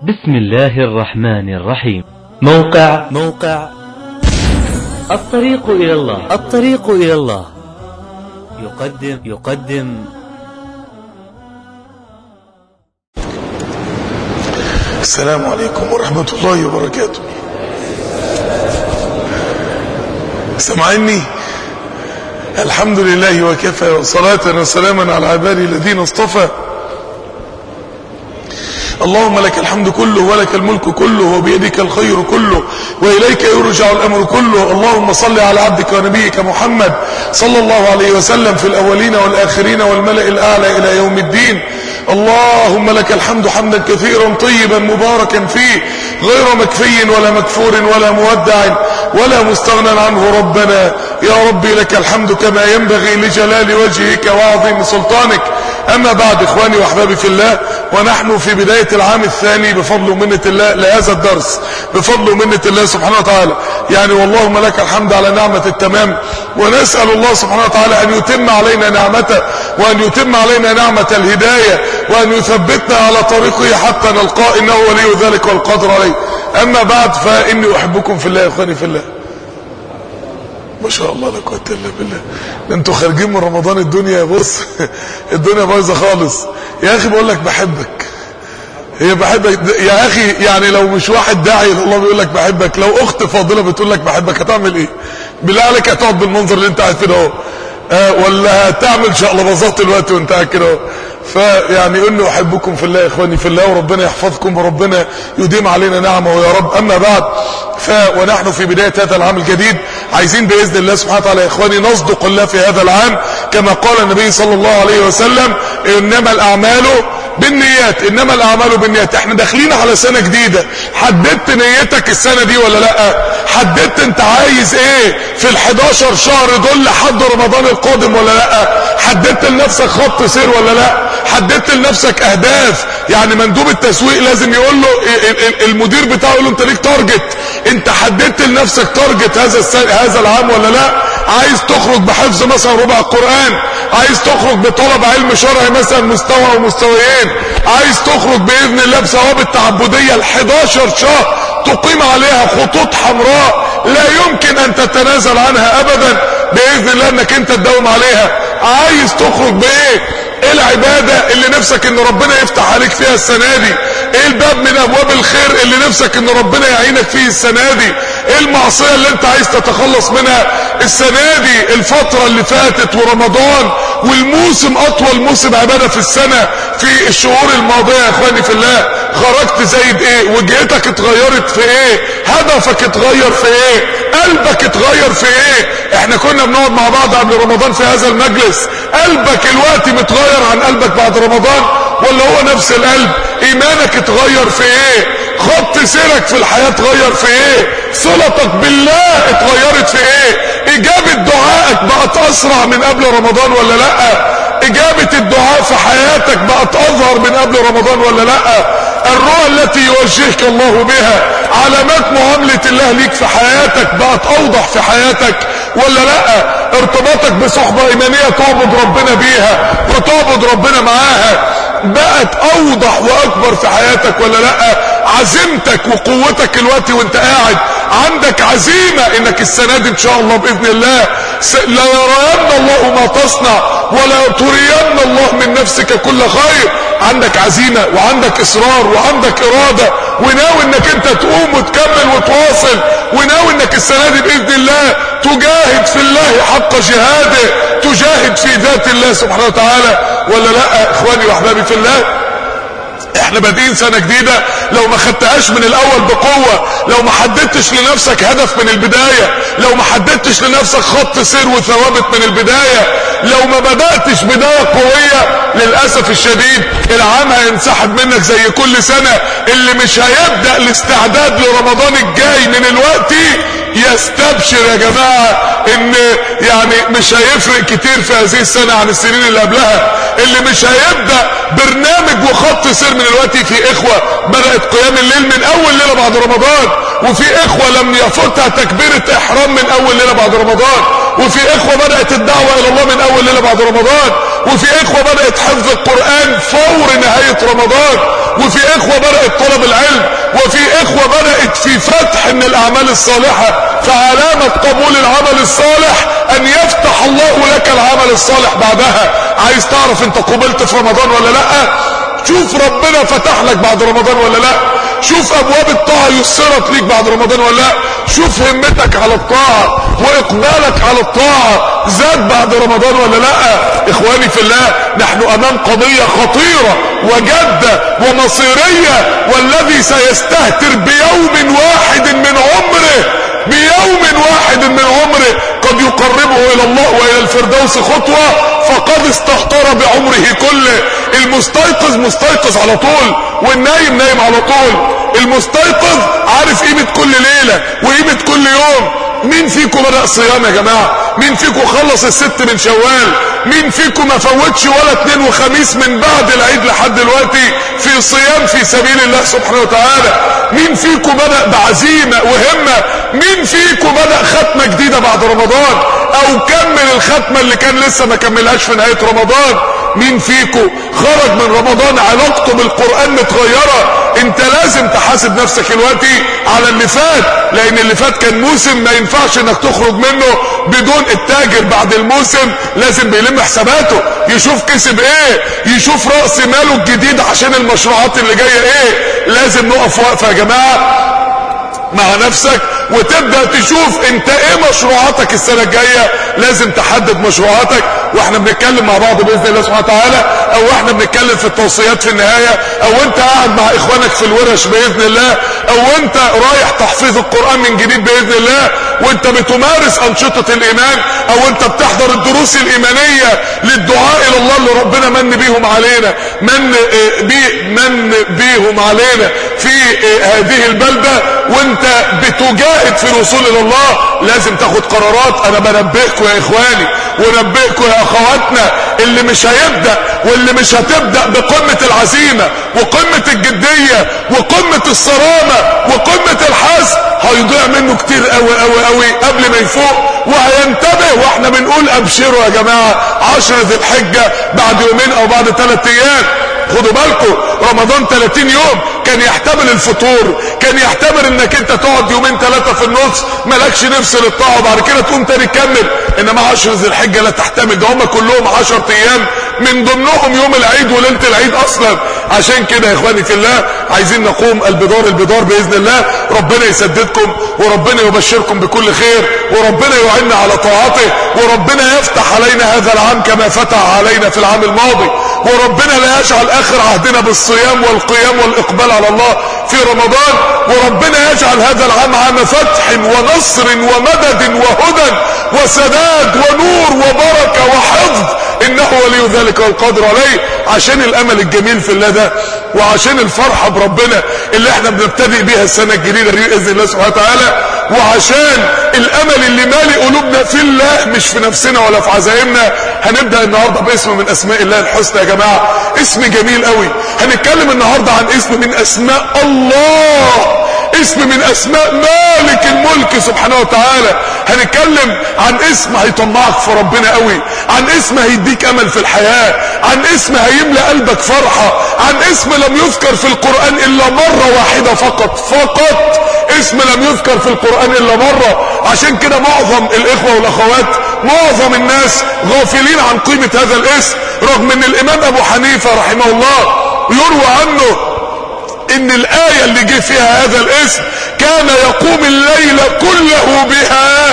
بسم الله الرحمن الرحيم موقع موقع الطريق إلى الله الطريق إلى الله يقدم يقدم السلام عليكم ورحمة الله وبركاته سمعني الحمد لله وكفى وصلاة وسلاما على عبادي الذين اصطفى اللهم لك الحمد كله ولك الملك كله وبيدك الخير كله وإليك يرجع الأمر كله اللهم صل على عبدك ونبيك محمد صلى الله عليه وسلم في الأولين والآخرين والملأ الأعلى إلى يوم الدين اللهم لك الحمد حمدا كثيرا طيبا مباركا فيه غير مكفي ولا مكفور ولا مودع ولا مستغنى عنه ربنا يا ربي لك الحمد كما ينبغي لجلال وجهك وعظيم سلطانك أما بعد إخواني وأحبابي في الله ونحن في بداية العام الثاني بفضل ومنة الله لهذا الدرس بفضل ومنة الله سبحانه وتعالى يعني واللهم لك الحمد على نعمة التمام ونسأل الله سبحانه وتعالى أن يتم علينا نعمته وأن يتم علينا نعمة الهداية وأن يثبتنا على طريقه حتى نلقاه إنه ولي ذلك والقدر عليه أما بعد فإني أحبكم في الله يا إخواني في الله ما شاء الله لا قوه الا بالله ده انتوا خارجين من رمضان الدنيا بص الدنيا بايظه خالص يا اخي بقول لك بحبك هي بحبك يا اخي يعني لو مش واحد داعي الله بيقول لك بحبك لو اخت فاضله بتقول لك بحبك هتعمل ايه بالله عليك هتقعد بالمنظر اللي انت قاعد كده اهو آه ولا هتعمل شقلباظات دلوقتي وانت قاعد كده اهو فيعني اني احبكم في الله يا اخواني في الله وربنا يحفظكم وربنا يديم علينا نعمه يا رب اما بعد ف ونحن في بدايه هذا العام الجديد عايزين باذن الله سبحانه وتعالى يا اخواني نصدق الله في هذا العام كما قال النبي صلى الله عليه وسلم انما الاعمال بالنيات انما الاعمال بالنيات احنا داخلين على سنه جديده حددت نيتك السنه دي ولا لا حددت انت عايز ايه في ال11 شهر دول لحد رمضان القادم ولا لا حددت لنفسك خط سير ولا لا حددت لنفسك اهداف يعني مندوب التسويق لازم يقول له المدير بتاعه يقول له انت ليك تارجت انت حددت لنفسك تارجت هذا السنة هذا العام ولا لا عايز تخرج بحفظ مثلا ربع القرآن عايز تخرج بطلب علم شرعي مثلا مستوى او مستويين عايز تخرج باذن الله بثواب التعبديه ال11 شهر تقيم عليها خطوط حمراء لا يمكن ان تتنازل عنها ابدا باذن الله انك انت تداوم عليها عايز تخرج بايه ايه العبادة اللي نفسك ان ربنا يفتح عليك فيها السنة دي ايه الباب من ابواب الخير اللي نفسك ان ربنا يعينك فيه السنة دي ايه المعصية اللي انت عايز تتخلص منها السنة دي الفترة اللي فاتت ورمضان والموسم اطول موسم عبادة في السنة في الشهور الماضية يا اخواني في الله خرجت زايد ايه وجهتك اتغيرت في ايه هدفك اتغير في ايه قلبك اتغير في ايه احنا كنا بنقعد مع بعض قبل رمضان في هذا المجلس قلبك الوقت متغير عن قلبك بعد رمضان ولا هو نفس القلب ايمانك اتغير في ايه خط سيرك في الحياة اتغير في ايه صلتك بالله اتغيرت في ايه اجابة دعائك بقت اسرع من قبل رمضان ولا لا اجابة الدعاء في حياتك بقت اظهر من قبل رمضان ولا لا الرؤى التي يوجهك الله بها علامات معاملة الله ليك في حياتك بقت اوضح في حياتك ولا لا ارتباطك بصحبة ايمانية تعبد ربنا بيها وتعبد ربنا معاها بقت اوضح واكبر في حياتك ولا لا عزيمتك وقوتك الوقت وانت قاعد عندك عزيمة انك السنة دي ان شاء الله باذن الله لا يرين الله ما تصنع ولا ترين الله من نفسك كل خير عندك عزيمة وعندك اصرار وعندك ارادة وناوي انك انت تقوم وتكمل وتواصل وناوي انك السنة دي باذن الله تجاهد في الله حق جهاده تجاهد في ذات الله سبحانه وتعالى ولا لا اخواني واحبابي في الله احنا بادئين سنة جديدة لو ما خدتهاش من الاول بقوة لو ما حددتش لنفسك هدف من البداية لو ما حددتش لنفسك خط سير وثوابت من البداية لو ما بدأتش بداية قوية للأسف الشديد العام هينسحب منك زي كل سنة اللي مش هيبدأ الاستعداد لرمضان الجاي من الوقت يستبشر يا جماعة ان يعني مش هيفرق كتير في هذه السنة عن السنين اللي قبلها اللي مش هيبدأ برنامج وخط سير من الوقت في اخوة بدأت قيام الليل من اول ليلة بعد رمضان وفي اخوة لم يفوتها تكبيرة احرام من اول ليلة بعد رمضان وفي اخوة بدأت الدعوة الى الله من اول ليلة بعد رمضان وفي اخوة بدأت حفظ القرآن فور نهاية رمضان وفي اخوة بدأت طلب العلم وفي اخوة بدأت في فتح من الاعمال الصالحة فعلامة قبول العمل الصالح ان يفتح الله لك العمل الصالح بعدها عايز تعرف انت قبلت في رمضان ولا لا شوف ربنا فتح لك بعد رمضان ولا لا شوف ابواب الطاعة يسرت ليك بعد رمضان ولا لا شوف همتك على الطاعة واقبالك على الطاعة زاد بعد رمضان ولا لا اخواني في الله نحن امام قضية خطيرة وجادة ومصيرية والذي سيستهتر بيوم واحد من عمره بيوم واحد من عمره قد يقربه الى الله والى الفردوس خطوة فقد استهتر بعمره كله المستيقظ مستيقظ على طول والنايم نايم على طول المستيقظ عارف قيمة كل ليلة وقيمة كل يوم مين فيكم بدأ صيام يا جماعة مين فيكم خلص الست من شوال مين فيكم ما فوتش ولا اتنين وخميس من بعد العيد لحد دلوقتي في صيام في سبيل الله سبحانه وتعالى مين فيكم بدأ بعزيمة وهمة مين فيكم بدأ ختمة جديدة بعد رمضان او كمل الختمة اللي كان لسه ما كملهاش في نهاية رمضان مين فيكم خرج من رمضان علاقته بالقرآن متغيرة انت لازم تحاسب نفسك دلوقتي على اللي فات لان اللي فات كان موسم ما ينفعش انك تخرج منه بدون التاجر بعد الموسم لازم بيلم حساباته يشوف كسب ايه يشوف رأس ماله الجديد عشان المشروعات اللي جاية ايه لازم نقف وقفة يا جماعة مع نفسك وتبدأ تشوف انت ايه مشروعاتك السنة الجاية لازم تحدد مشروعاتك واحنا بنتكلم مع بعض باذن الله سبحانه وتعالى او احنا بنتكلم في التوصيات في النهاية او انت قاعد مع اخوانك في الورش باذن الله او انت رايح تحفيظ القرآن من جديد باذن الله وانت بتمارس انشطة الايمان او انت بتحضر الدروس الايمانية للدعاء الى الله اللي ربنا من بيهم علينا من بي من بيهم علينا في هذه البلدة وانت بتجاهد في الوصول الى الله لازم تاخد قرارات انا بنبهكم يا اخواني ونبهكم يا اخواتنا اللي مش هيبدأ واللي مش هتبدأ بقمة العزيمة وقمة الجدية وقمة الصرامة وقمة الحزم هيضيع منه كتير قوي قوي قوي قبل ما يفوق وهينتبه واحنا بنقول ابشروا يا جماعة عشر ذي الحجة بعد يومين او بعد ثلاث ايام خدوا بالكم رمضان 30 يوم كان يحتمل الفطور كان يحتمل انك انت تقعد يومين ثلاثة في النص مالكش نفس للطاعة وبعد كده تقوم تاني تكمل انما عشر ذي الحجة لا تحتمل ده هم كلهم 10 ايام من ضمنهم يوم العيد وليلة العيد اصلا عشان كده يا اخواني في الله عايزين نقوم البدار البدار باذن الله ربنا يسددكم وربنا يبشركم بكل خير وربنا يعيننا على طاعته وربنا يفتح علينا هذا العام كما فتح علينا في العام الماضي وربنا لا يجعل اخر عهدنا بالصيام والقيام والاقبال على الله في رمضان وربنا يجعل هذا العام عام فتح ونصر ومدد وهدى وسداد ونور وبركة وحفظ انه ولي ذلك والقادر عليه عشان الامل الجميل في الله ده وعشان الفرحة بربنا اللي احنا بنبتدئ بيها السنة الجديدة دي باذن الله سبحانه وتعالى وعشان الامل اللي مالي قلوبنا في الله مش في نفسنا ولا في عزائمنا هنبدأ النهاردة باسم من اسماء الله الحسنى يا جماعة اسم جميل قوي هنتكلم النهاردة عن اسم من اسماء الله اسم من اسماء مالك الملك سبحانه وتعالى هنتكلم عن اسم هيطمعك في ربنا قوي عن اسم هيديك امل في الحياة عن اسم هيملى قلبك فرحة عن اسم لم يذكر في القرآن الا مرة واحدة فقط فقط اسم لم يذكر في القرآن الا مرة عشان كده معظم الاخوة والاخوات معظم الناس غافلين عن قيمة هذا الاسم رغم ان الامام ابو حنيفة رحمه الله يروى عنه ان الاية اللي جه فيها هذا الاسم كان يقوم الليل كله بها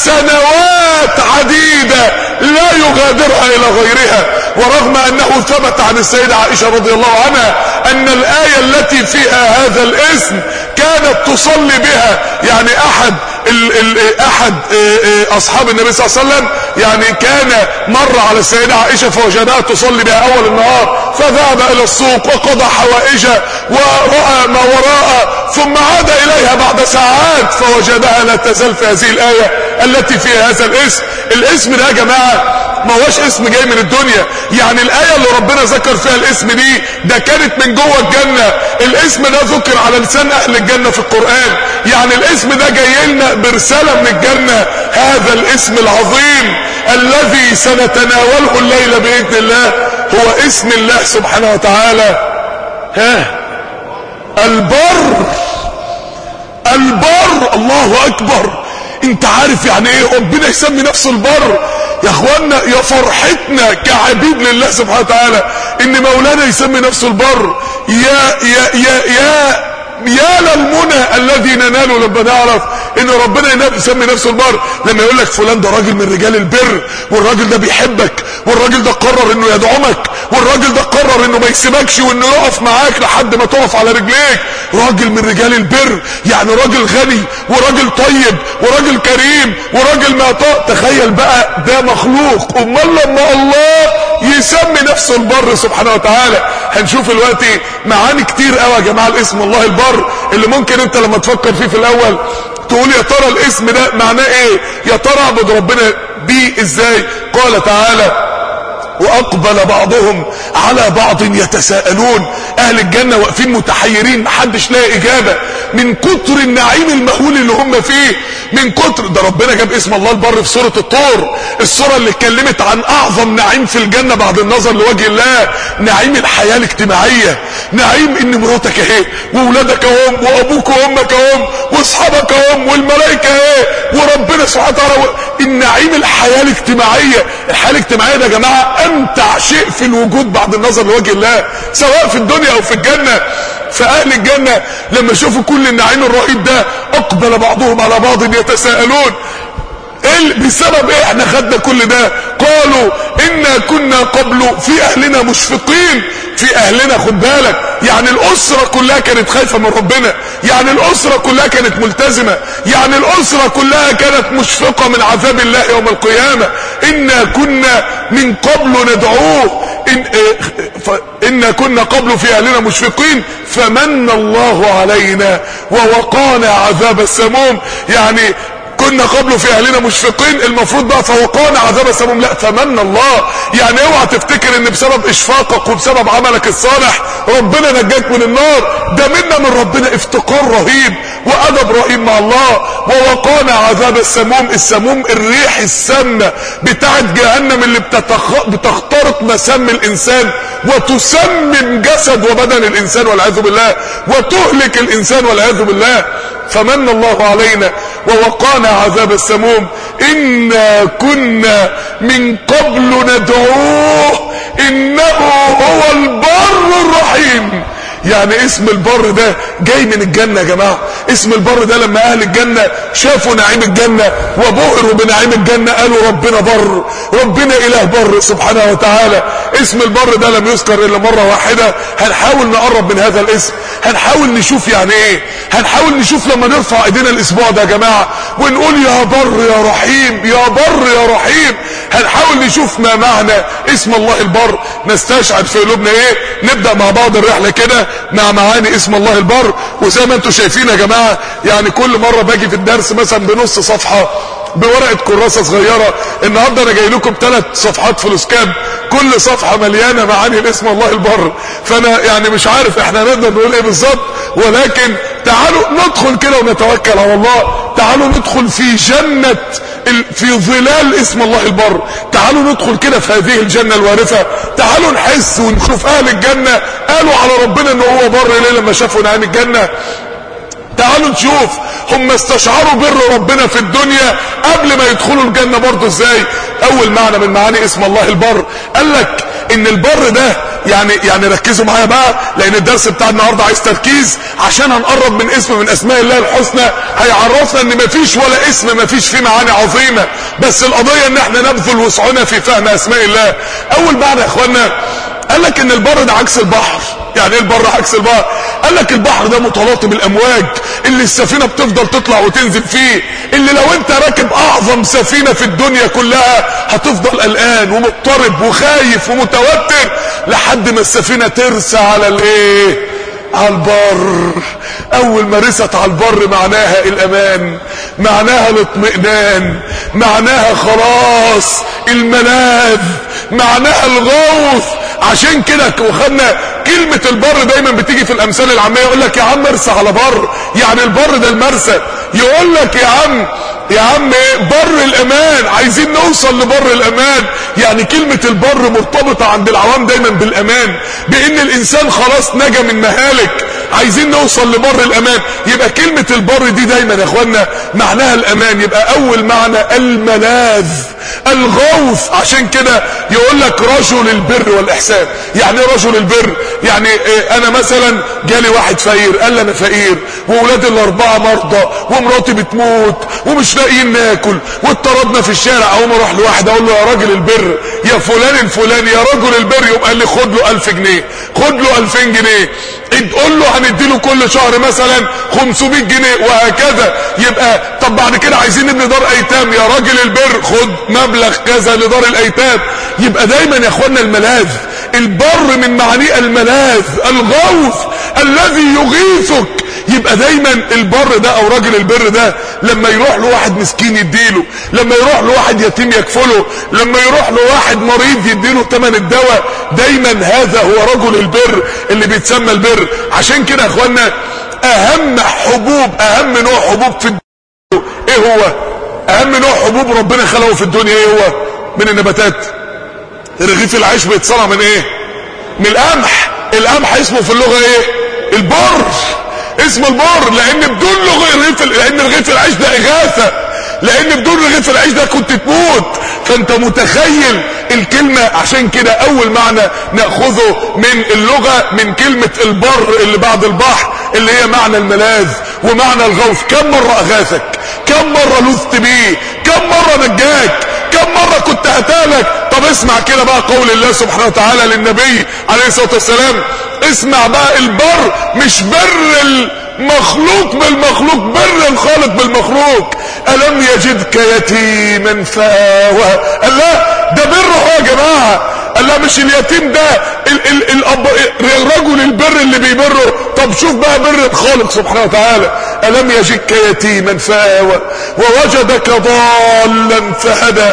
سنوات عديدة لا يغادرها الى غيرها ورغم انه ثبت عن السيدة عائشة رضي الله عنها ان الاية التي فيها هذا الاسم كانت تصلي بها يعني احد ال ال احد اصحاب النبي صلى الله عليه وسلم يعني كان مر على السيدة عائشة فوجدها تصلي بها اول النهار فذهب الى السوق وقضى حوائجه ورأى ما وراء ثم عاد اليها بعد ساعات فوجدها لا تزال في هذه الاية التي فيها هذا الاسم الاسم ده يا جماعة ما هوش اسم جاي من الدنيا يعني الايه اللي ربنا ذكر فيها الاسم دي ده كانت من جوه الجنه الاسم ده ذكر على لسان اهل الجنه في القران يعني الاسم ده جاي لنا برساله من الجنه هذا الاسم العظيم الذي سنتناوله الليله باذن الله هو اسم الله سبحانه وتعالى ها البر البر الله اكبر انت عارف يعني ايه ربنا يسمي نفسه البر يا اخوانا يا فرحتنا كعبيد لله سبحانه وتعالى ان مولانا يسمي نفسه البر يا يا يا يا يا للمنى الذي نناله لما نعرف ان ربنا يسمي نفسه البر لما يقول لك فلان ده راجل من رجال البر والراجل ده بيحبك والراجل ده قرر انه يدعمك والراجل ده قرر انه ما يسيبكش وانه يقف معاك لحد ما تقف على رجليك راجل من رجال البر يعني راجل غني وراجل طيب وراجل كريم وراجل معطاء تخيل بقى ده مخلوق امال لما الله يسمي نفسه البر سبحانه وتعالى هنشوف دلوقتي معاني كتير قوي يا جماعه الاسم الله البر اللي ممكن انت لما تفكر فيه في الاول تقول يا ترى الاسم ده معناه ايه يا ترى اعبد ربنا بيه ازاي قال تعالى واقبل بعضهم على بعض يتساءلون اهل الجنة واقفين متحيرين محدش لاقي اجابة من كتر النعيم المهول اللي هم فيه من كتر ده ربنا جاب اسم الله البر في سورة الطور السورة اللي اتكلمت عن اعظم نعيم في الجنة بعد النظر لوجه الله نعيم الحياة الاجتماعية نعيم ان مراتك اهي واولادك اهم وابوك وامك اهم واصحابك اهم والملائكة اهي وربنا سبحانه وتعالى النعيم الحياة الاجتماعية الحياة الاجتماعية ده يا جماعة امتع شيء في الوجود بعد النظر لوجه الله سواء في الدنيا او في الجنة فاهل الجنة لما شافوا كل النعيم الرهيب ده اقبل بعضهم على بعض يتساءلون ايه بسبب ايه احنا خدنا كل ده قالوا انا كنا قبل في اهلنا مشفقين في اهلنا خد بالك يعني الاسرة كلها كانت خايفة من ربنا يعني الاسرة كلها كانت ملتزمة يعني الاسرة كلها كانت مشفقة من عذاب الله يوم القيامة انا كنا من قبل ندعوه إن, إن كنا قبل في أهلنا مشفقين فمن الله علينا ووقانا عذاب السموم يعني كنا قبل في اهلنا مشفقين المفروض بقى فوقانا عذاب السموم لا فمن الله يعني اوعى تفتكر ان بسبب اشفاقك وبسبب عملك الصالح ربنا نجاك من النار ده منا من ربنا افتقار رهيب وادب رهيب مع الله ووقانا عذاب السموم السموم الريح السامة بتاعت جهنم اللي بتتخ... بتخترق مسام الانسان وتسمم جسد وبدن الانسان والعياذ بالله وتهلك الانسان والعياذ بالله فمن الله علينا ووقانا عذاب السموم إنا كنا من قبل ندعوه إنه هو البر الرحيم يعني اسم البر ده جاي من الجنة يا جماعة اسم البر ده لما اهل الجنة شافوا نعيم الجنة وبهروا بنعيم الجنة قالوا ربنا بر ربنا اله بر سبحانه وتعالى اسم البر ده لم يذكر الا مرة واحدة هنحاول نقرب من هذا الاسم هنحاول نشوف يعني ايه هنحاول نشوف لما نرفع ايدينا الاسبوع ده يا جماعة ونقول يا بر يا رحيم يا بر يا رحيم هنحاول نشوف ما معنى اسم الله البر نستشعر في قلوبنا ايه نبدأ مع بعض الرحلة كده مع معاني اسم الله البر وزي ما انتم شايفين يا جماعة يعني كل مرة باجي في الدرس مثلا بنص صفحة بورقة كراسة صغيرة النهاردة انا جاي لكم ثلاث صفحات فلوسكاب كل صفحة مليانة معاني الاسم الله البر فانا يعني مش عارف احنا نقدر نقول ايه بالظبط ولكن تعالوا ندخل كده ونتوكل على الله تعالوا ندخل في جنة في ظلال اسم الله البر تعالوا ندخل كده في هذه الجنة الوارثة تعالوا نحس ونشوف اهل الجنة قالوا على ربنا ان هو بر ليه لما شافوا نعيم الجنة تعالوا نشوف هم استشعروا بر ربنا في الدنيا قبل ما يدخلوا الجنة برضه ازاي اول معنى من معاني اسم الله البر قال لك ان البر ده يعني يعني ركزوا معايا بقى لان الدرس بتاع النهارده عايز تركيز عشان هنقرب من اسم من اسماء الله الحسنى هيعرفنا ان مفيش ولا اسم مفيش فيه معاني عظيمه بس القضيه ان احنا نبذل وسعنا في فهم اسماء الله اول معنى يا اخوانا قال لك ان البر ده عكس البحر يعني ايه البر عكس البحر قال لك البحر ده متلاطم الامواج اللي السفينه بتفضل تطلع وتنزل فيه اللي لو انت راكب اعظم سفينه في الدنيا كلها هتفضل قلقان ومضطرب وخايف ومتوتر لحد ما السفينه ترسى على الايه على البر اول ما رست على البر معناها الامان معناها الاطمئنان معناها خلاص الملاذ معناها الغوث عشان كده وخدنا كلمة البر دايما بتيجي في الامثال العامية يقول لك يا عم ارسى على بر يعني البر ده المرسى يقول لك يا عم يا عم ايه بر الامان عايزين نوصل لبر الامان يعني كلمة البر مرتبطة عند العوام دايما بالامان بان الانسان خلاص نجا من مهالك عايزين نوصل لبر الامان يبقى كلمة البر دي دايما يا اخوانا معناها الامان يبقى اول معنى الملاذ الغوث عشان كده يقول لك رجل البر والاحسان يعني ايه رجل البر يعني إيه انا مثلا جالي واحد فقير قال لي انا فقير واولادي الاربعه مرضى ومراتي بتموت ومش لاقيين ناكل واضطردنا في الشارع اقوم اروح لواحد اقول له يا راجل البر يا فلان الفلاني يا رجل البر يقوم قال لي خد له 1000 جنيه خد له 2000 جنيه تقول له هنديله كل شهر مثلا 500 جنيه وهكذا يبقى طب بعد كده عايزين نبني دار ايتام يا راجل البر خد مبلغ كذا لدار الايتام يبقى دايما يا اخوانا الملاذ البر من معانيه الملاذ الغوث الذي يغيثك يبقى دايما البر ده او راجل البر ده لما يروح له واحد مسكين يديله لما يروح له واحد يتيم يكفله لما يروح له واحد مريض يديله ثمن الدواء دايما هذا هو رجل البر اللي بيتسمى البر عشان كده يا اخوانا اهم حبوب اهم نوع حبوب في الدنيا ايه هو اهم نوع حبوب ربنا خلقه في الدنيا ايه هو من النباتات رغيف العيش بيتصنع من ايه من القمح القمح اسمه في اللغه ايه البر اسمه البر لان بدون رغيف لان رغيف العيش ده اغاثه لان بدون رغيف العيش ده كنت تموت فانت متخيل الكلمة عشان كده اول معنى ناخذه من اللغة من كلمة البر اللي بعد البحر اللي هي معنى الملاذ ومعنى الغوث كم مرة اغاثك كم مرة لذت بيه كم مرة نجاك كم مرة كنت هتالك طب اسمع كده بقى قول الله سبحانه وتعالى للنبي عليه الصلاة والسلام اسمع بقى البر مش بر المخلوق بالمخلوق بر الخالق بالمخلوق ألم يجدك يتيما فآوى قال لا ده بر هو يا جماعة قال لا مش اليتيم ده ال ال الأب الرجل البر اللي بيبره طب شوف بقى بر الخالق سبحانه وتعالى ألم يجدك يتيما فآوى ووجدك ضالا فهدى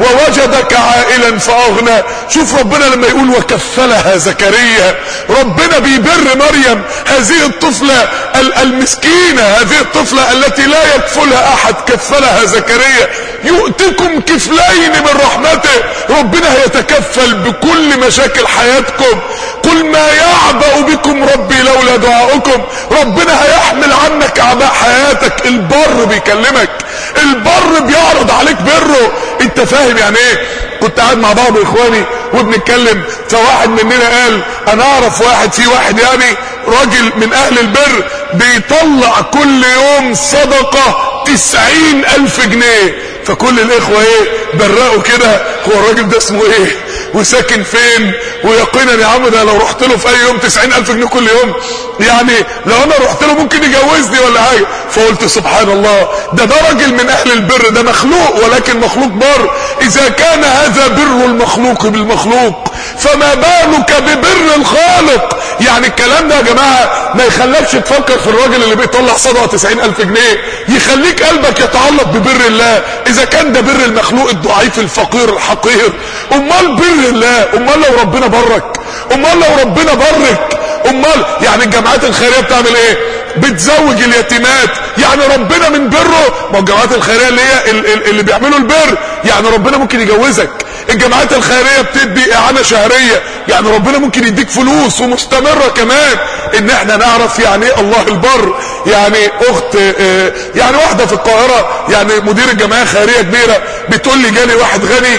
ووجدك عائلا فأغنى شوف ربنا لما يقول وكفلها زكريا ربنا بيبر مريم هذه الطفلة المسكينة هذه الطفلة التي لا يكفلها أحد كفلها زكريا يؤتكم كفلين من رحمته ربنا هيتكفل بكل مشاكل حياتكم قل ما يعبأ بكم ربي لولا دعاؤكم ربنا هيحمل عنك اعباء حياتك البر بيكلمك البر بيعرض عليك بره انت فاهم يعني ايه كنت قاعد مع بعض اخواني وبنتكلم فواحد مننا قال انا اعرف واحد في واحد يعني راجل من اهل البر بيطلع كل يوم صدقة تسعين الف جنيه فكل الاخوة ايه برقوا كده هو الراجل ده اسمه ايه وساكن فين ويقينا يا عم ده لو رحت له في اي يوم تسعين الف جنيه كل يوم يعني لو انا رحت له ممكن يجوزني ولا حاجة فقلت سبحان الله ده ده راجل من اهل البر ده مخلوق ولكن مخلوق بر اذا كان هذا بر المخلوق بالمخلوق فما بالك ببر الخالق يعني الكلام ده يا جماعة ما يخلكش تفكر في الراجل اللي بيطلع صدقة تسعين الف جنيه يخليك قلبك يتعلق ببر الله اذا كان ده بر المخلوق الضعيف الفقير الحقير امال بر الله امال لو ربنا برك امال لو ربنا برك امال يعني الجماعات الخيريه بتعمل ايه بتزوج اليتيمات يعني ربنا من بره ما الجماعات الخيريه اللي هي اللي بيعملوا البر يعني ربنا ممكن يجوزك الجماعات الخيريه بتدي اعانه شهريه يعني ربنا ممكن يديك فلوس ومستمره كمان ان احنا نعرف يعني ايه الله البر يعني اخت يعني واحده في القاهره يعني مدير الجمعيه خيريه كبيره بتقول لي جالي واحد غني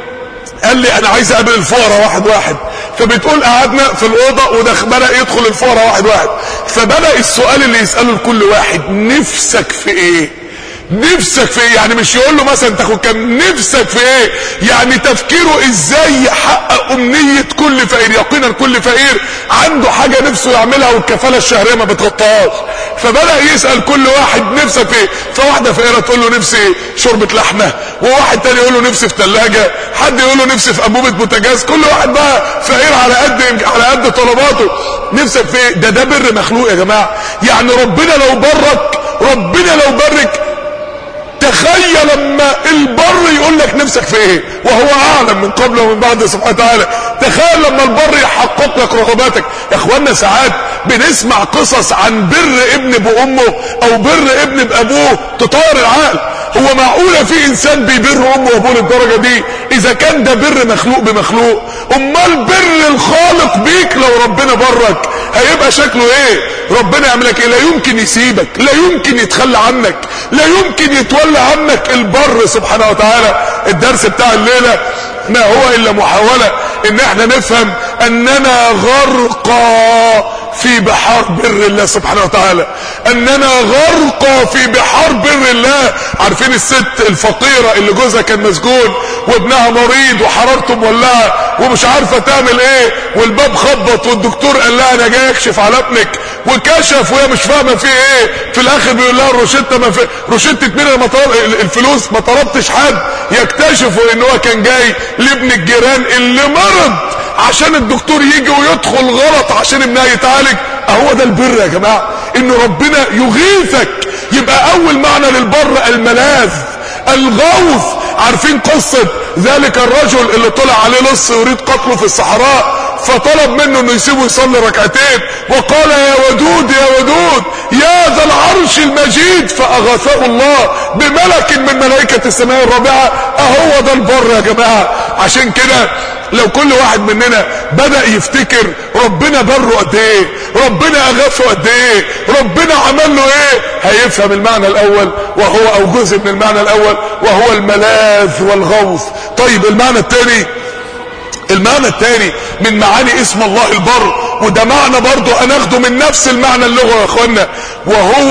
قال لي انا عايز اقابل الفقراء واحد واحد فبتقول قعدنا في الاوضه وده بدا يدخل الفقراء واحد واحد فبدا السؤال اللي يساله لكل واحد نفسك في ايه نفسك في ايه يعني مش يقول له مثلا تاخد كام نفسك في ايه يعني تفكيره ازاي يحقق امنية كل فقير يقينا كل فقير عنده حاجة نفسه يعملها والكفالة الشهرية ما بتغطاهاش فبدأ يسأل كل واحد نفسك في ايه فواحدة فقيرة تقول له نفسي شوربة لحمة وواحد تاني يقول له نفسي في ثلاجة حد يقول له نفسي في انبوبة بوتاجاز كل واحد بقى فقير على قد على قد طلباته نفسك في ايه ده ده بر مخلوق يا جماعة يعني ربنا لو برك ربنا لو برك تخيل لما البر يقول لك نفسك في ايه وهو اعلم من قبل ومن بعد سبحانه وتعالى تخيل لما البر يحقق لك رغباتك يا اخوانا ساعات بنسمع قصص عن بر ابن بامه او بر ابن بابوه تطير العقل هو معقولة في انسان بيبر امه وابوه للدرجة دي اذا كان ده بر مخلوق بمخلوق امال بر الخالق بيك لو ربنا برك هيبقى شكله ايه ربنا يعملك ايه لا يمكن يسيبك لا يمكن يتخلى عنك لا يمكن يتولى عنك البر سبحانه وتعالى الدرس بتاع الليلة ما هو الا محاولة ان احنا نفهم اننا غرقى في بحار بر الله سبحانه وتعالى اننا غرقى في بحار بر الله عارفين الست الفقيرة اللي جوزها كان مسجون وابنها مريض وحرارته مولعة ومش عارفة تعمل ايه والباب خبط والدكتور قال لها انا جاي اكشف على ابنك وكشف وهي مش فاهمة فيه ايه في الاخر بيقول لها الروشتة ما في روشتة مين انا ما طلب الفلوس ما طلبتش حد يكتشفوا ان هو كان جاي لابن الجيران اللي مرض عشان الدكتور يجي ويدخل غلط عشان ابنها يتعالج اهو ده البر يا جماعة ان ربنا يغيثك يبقى اول معنى للبر الملاذ الغوث عارفين قصة ذلك الرجل اللي طلع عليه لص يريد قتله في الصحراء فطلب منه انه يسيبه يصلي ركعتين وقال يا ودود يا ودود يا ذا العرش المجيد فاغاثه الله بملك من ملائكة السماء الرابعة اهو ده البر يا جماعة عشان كده لو كل واحد مننا بدأ يفتكر ربنا بره قد ايه ربنا اغاثه قد ايه ربنا عمل له ايه هيفهم المعنى الاول وهو او جزء من المعنى الاول وهو الملاذ والغوث طيب المعنى الثاني المعنى الثاني من معاني اسم الله البر وده معنى برضو هناخده من نفس المعنى اللغة يا اخوانا وهو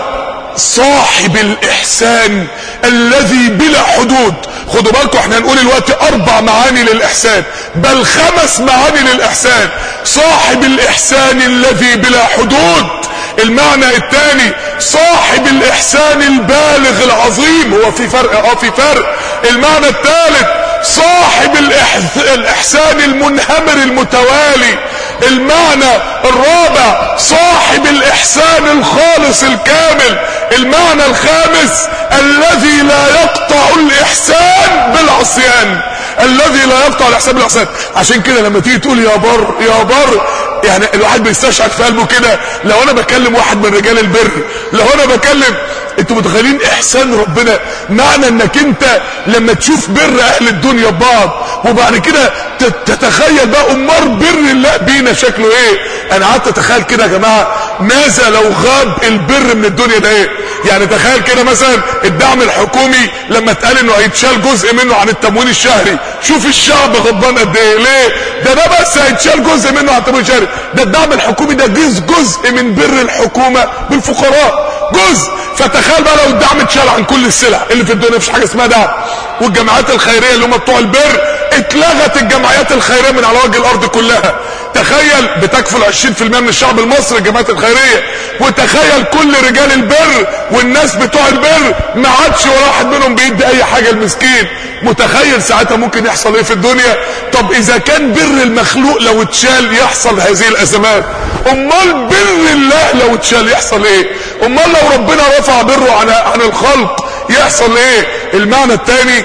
صاحب الاحسان الذي بلا حدود خدوا بالكم احنا هنقول الوقت اربع معاني للاحسان بل خمس معاني للاحسان صاحب الاحسان الذي بلا حدود المعنى الثاني صاحب الاحسان البالغ العظيم هو في فرق اه في فرق المعنى الثالث صاحب الاحسان المنهمر المتوالي المعنى الرابع صاحب الاحسان الخالص الكامل المعنى الخامس الذي لا يقطع الاحسان بالعصيان الذي لا يقطع الاحسان بالعصيان عشان كده لما تيجي تقول يا بر يا بر يعني الواحد بيستشعر في قلبه كده لو انا بكلم واحد من رجال البر لو انا بكلم انتوا متخيلين احسان ربنا معنى انك انت لما تشوف بر اهل الدنيا ببعض وبعد كده تتخيل بقى امار بر الله بينا شكله ايه انا قعدت اتخيل كده يا جماعه ماذا لو غاب البر من الدنيا ده ايه يعني تخيل كده مثلا الدعم الحكومي لما اتقال انه هيتشال جزء منه عن التموين الشهري شوف الشعب غضبان قد ايه ليه ده ده بس هيتشال جزء منه عن التموين الشهري ده الدعم الحكومي ده جزء جزء من بر الحكومه بالفقراء جزء فتخيل بقى لو الدعم اتشال عن كل السلع اللي في الدنيا مفيش حاجه اسمها دعم والجمعيات الخيريه اللي هم بتوع البر اتلغت الجمعيات الخيريه من على وجه الارض كلها تخيل بتكفل 20% من الشعب المصري الجمعيات الخيريه وتخيل كل رجال البر والناس بتوع البر ما عادش ولا واحد منهم بيدي اي حاجه للمسكين متخيل ساعتها ممكن يحصل ايه في الدنيا طب اذا كان بر المخلوق لو اتشال يحصل هذه الازمات امال بر الله لو اتشال يحصل ايه امال لو ربنا رفع بره عن عن الخلق يحصل ايه المعنى الثاني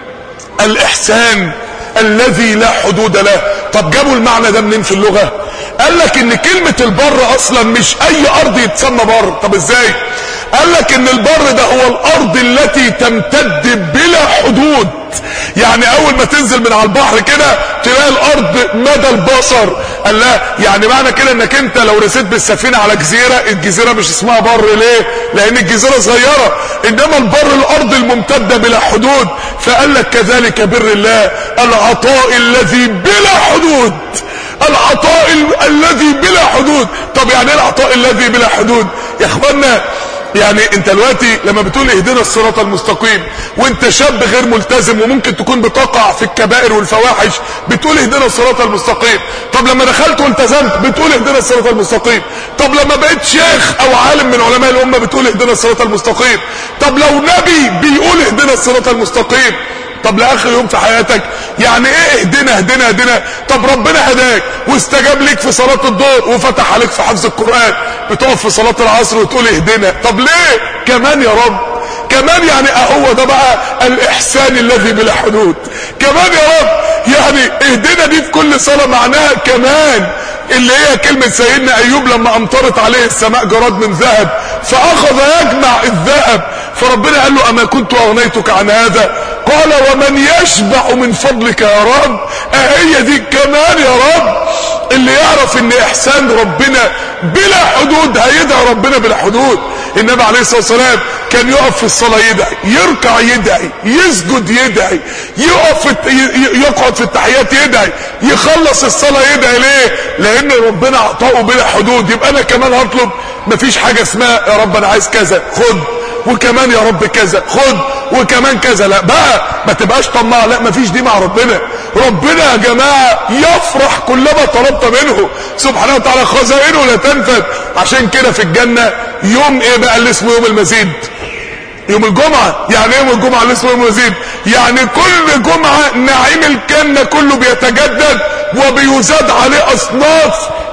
الاحسان الذي لا حدود له طب جابوا المعنى ده منين في اللغة قال لك ان كلمة البر اصلا مش اي ارض يتسمى بر طب ازاي قال لك ان البر ده هو الارض التي تمتد بلا حدود يعني اول ما تنزل من على البحر كده تلاقي الارض مدى البصر قال لا يعني معنى كده انك انت لو رسيت بالسفينة على جزيرة الجزيرة مش اسمها بر ليه لان الجزيرة صغيرة انما البر الارض الممتدة بلا حدود فقال لك كذلك بر الله العطاء الذي بلا حدود العطاء ال... الذي بلا حدود طب يعني ايه العطاء الذي بلا حدود يا اخوانا يعني انت دلوقتي لما بتقول اهدنا الصراط المستقيم وانت شاب غير ملتزم وممكن تكون بتقع في الكبائر والفواحش بتقول اهدنا الصراط المستقيم طب لما دخلت والتزمت بتقول اهدنا الصراط المستقيم طب لما بقيت شيخ او عالم من علماء الامه بتقول اهدنا الصراط المستقيم طب لو نبي بيقول اهدنا الصراط المستقيم طب لاخر يوم في حياتك يعني ايه اهدنا اهدنا اهدنا طب ربنا هداك واستجاب لك في صلاة الظهر وفتح عليك في حفظ القرآن بتقف في صلاة العصر وتقول اهدنا طب ليه كمان يا رب كمان يعني هو ده بقى الاحسان الذي بلا حدود كمان يا رب يعني اهدنا دي في كل صلاة معناها كمان اللي هي كلمة سيدنا ايوب لما امطرت عليه السماء جراد من ذهب فاخذ يجمع الذهب فربنا قال له اما كنت اغنيتك عن هذا قال ومن يشبع من فضلك يا رب هي دي كمان يا رب اللي يعرف ان احسان ربنا بلا حدود هيدعي ربنا بلا حدود النبي عليه الصلاه والسلام كان يقف في الصلاه يدعي يركع يدعي يسجد يدعي يقف في يقعد في التحيات يدعي يخلص الصلاه يدعي ليه لان ربنا عطاه بلا حدود يبقى انا كمان هطلب مفيش حاجه اسمها يا رب انا عايز كذا خد وكمان يا رب كذا خد وكمان كذا لا بقى ما تبقاش طماع لا ما فيش دي مع ربنا ربنا يا جماعة يفرح كلما طلبت منه سبحانه وتعالى خزائنه لا تنفد عشان كده في الجنة يوم ايه بقى اللي اسمه يوم المزيد يوم الجمعة يعني ايه يوم الجمعة اللي اسمه يوم المزيد يعني كل جمعة نعيم الجنة كله بيتجدد وبيزاد عليه اصناف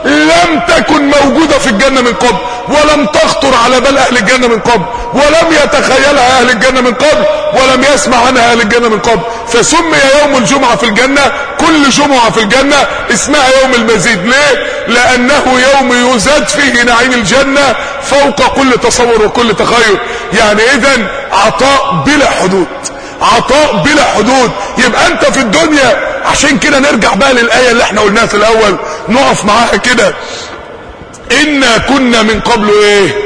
لم تكن موجودة في الجنة من قبل ولم تخطر على بال اهل الجنة من قبل ولم يتخيلها اهل الجنة من قبل ولم يسمع عنها اهل الجنة من قبل فسمي يوم الجمعة في الجنة كل جمعة في الجنة اسمها يوم المزيد ليه لانه يوم يزاد فيه نعيم الجنة فوق كل تصور وكل تخيل يعني اذا عطاء بلا حدود عطاء بلا حدود يبقى انت في الدنيا عشان كده نرجع بقى للآية اللي احنا قلناها في الاول نقف معاها كده انا كنا من قبل ايه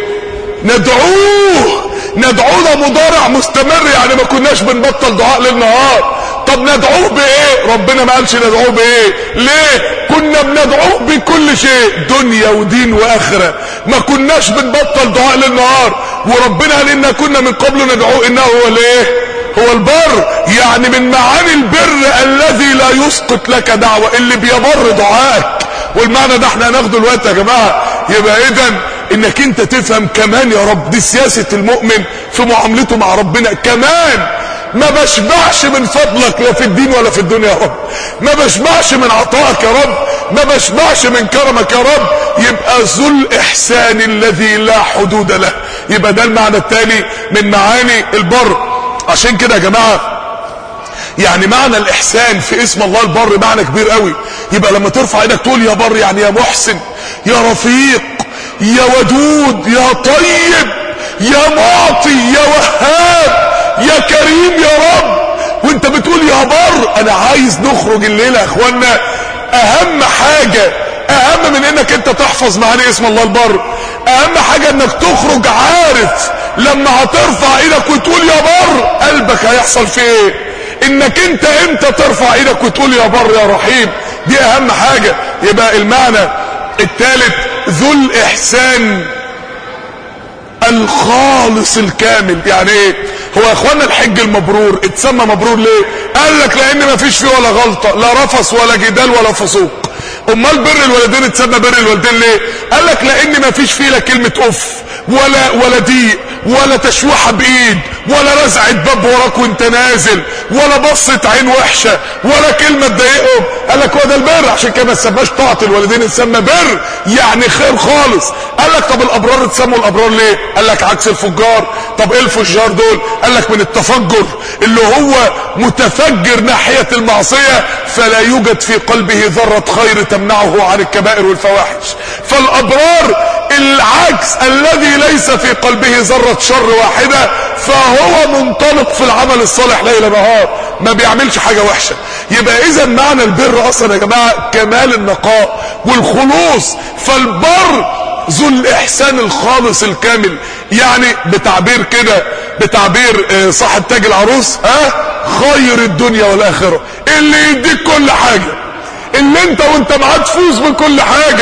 ندعوه ندعوه ده مضارع مستمر يعني ما كناش بنبطل دعاء ليل نهار طب ندعوه بايه ربنا ما قالش ندعوه بايه ليه كنا بندعوه بكل شيء دنيا ودين واخره ما كناش بنبطل دعاء ليل نهار وربنا قال انا كنا من قبل ندعوه انه هو الايه هو البر يعني من معاني البر الذي لا يسقط لك دعوة اللي بيبر دعائك والمعنى ده احنا هناخده الوقت يا جماعة يبقى اذا انك انت تفهم كمان يا رب دي سياسة المؤمن في معاملته مع ربنا كمان ما بشبعش من فضلك لا في الدين ولا في الدنيا يا رب ما بشبعش من عطائك يا رب ما بشبعش من كرمك يا رب يبقى ذو الاحسان الذي لا حدود له يبقى ده المعنى الثاني من معاني البر عشان كده يا جماعة يعني معنى الاحسان في اسم الله البر معنى كبير قوي يبقى لما ترفع ايدك تقول يا بر يعني يا محسن يا رفيق يا ودود يا طيب يا معطي يا وهاب يا كريم يا رب وانت بتقول يا بر انا عايز نخرج الليلة يا اخوانا اهم حاجة اهم من انك انت تحفظ معاني اسم الله البر اهم حاجة انك تخرج عارف لما هترفع ايدك وتقول يا بر قلبك هيحصل فيه ايه انك انت امتى ترفع ايدك وتقول يا بر يا رحيم دي اهم حاجة يبقى المعنى الثالث ذو الاحسان الخالص الكامل يعني ايه هو يا اخوانا الحج المبرور اتسمى مبرور ليه قال لك لان ما فيش فيه ولا غلطة لا رفص ولا جدال ولا فسوق امال بر الوالدين اتسمى بر الوالدين ليه قال لك لان ما فيش فيه لا كلمة اف ولا ولا ضيق ولا تشويحة بايد ولا رزعة باب وراك وانت نازل ولا بصة عين وحشة ولا كلمة تضايقهم قال لك هو ده البر عشان كده ما تسماش طاعة الوالدين اتسمى بر يعني خير خالص قال لك طب الابرار اتسموا الابرار ليه قال لك عكس الفجار طب ايه الفجار دول قال لك من التفجر اللي هو متفجر ناحية المعصية فلا يوجد في قلبه ذرة خير تمنعه عن الكبائر والفواحش فالابرار العكس الذي ليس في قلبه ذرة شر واحدة فهو منطلق في العمل الصالح ليل نهار ما بيعملش حاجة وحشة يبقى اذا معنى البر اصلا يا جماعة كمال النقاء والخلوص فالبر ذو الاحسان الخالص الكامل يعني بتعبير كده بتعبير صاحب تاج العروس ها خير الدنيا والاخرة اللي يديك كل حاجة اللي انت وانت معاه تفوز بكل حاجة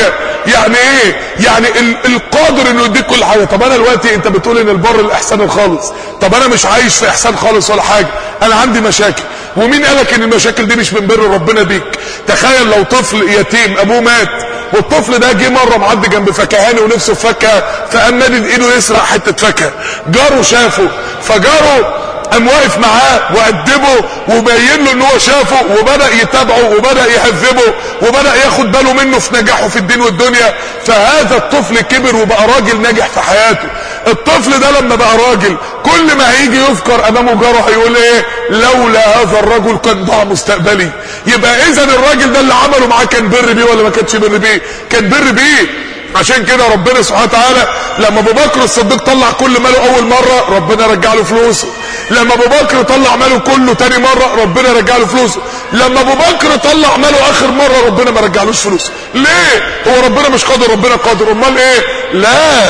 يعني ايه يعني ال- القادر انه يديك كل حاجه طب انا دلوقتي انت بتقول ان البر الاحسان الخالص طب انا مش عايش في احسان خالص ولا حاجه انا عندي مشاكل ومين قالك ان المشاكل دي مش من بر ربنا بيك تخيل لو طفل يتيم ابوه مات والطفل ده جه مره معدي جنب فكهاني ونفسه في فاكهه فقام مادد ايده يسرق حته فاكهه جاره شافه فجاره قام واقف معاه وأدبه وبين له ان هو شافه وبدأ يتابعه وبدأ يهذبه وبدأ ياخد باله منه في نجاحه في الدين والدنيا فهذا الطفل كبر وبقى راجل ناجح في حياته الطفل ده لما بقى راجل كل ما هيجي يذكر امامه جاره هيقول ايه لولا هذا الرجل كان ضاع مستقبلي يبقى اذا الراجل ده اللي عمله معاه كان بر بيه ولا ما كانش بر بيه كان بر بيه عشان كده ربنا سبحانه وتعالى لما ابو بكر الصديق طلع كل ماله اول مره ربنا رجع له فلوسه لما ابو بكر طلع ماله كله تاني مره ربنا رجع له فلوسه لما ابو بكر طلع ماله اخر مره ربنا ما رجعلوش فلوسه ليه هو ربنا مش قادر ربنا قادر امال ايه لا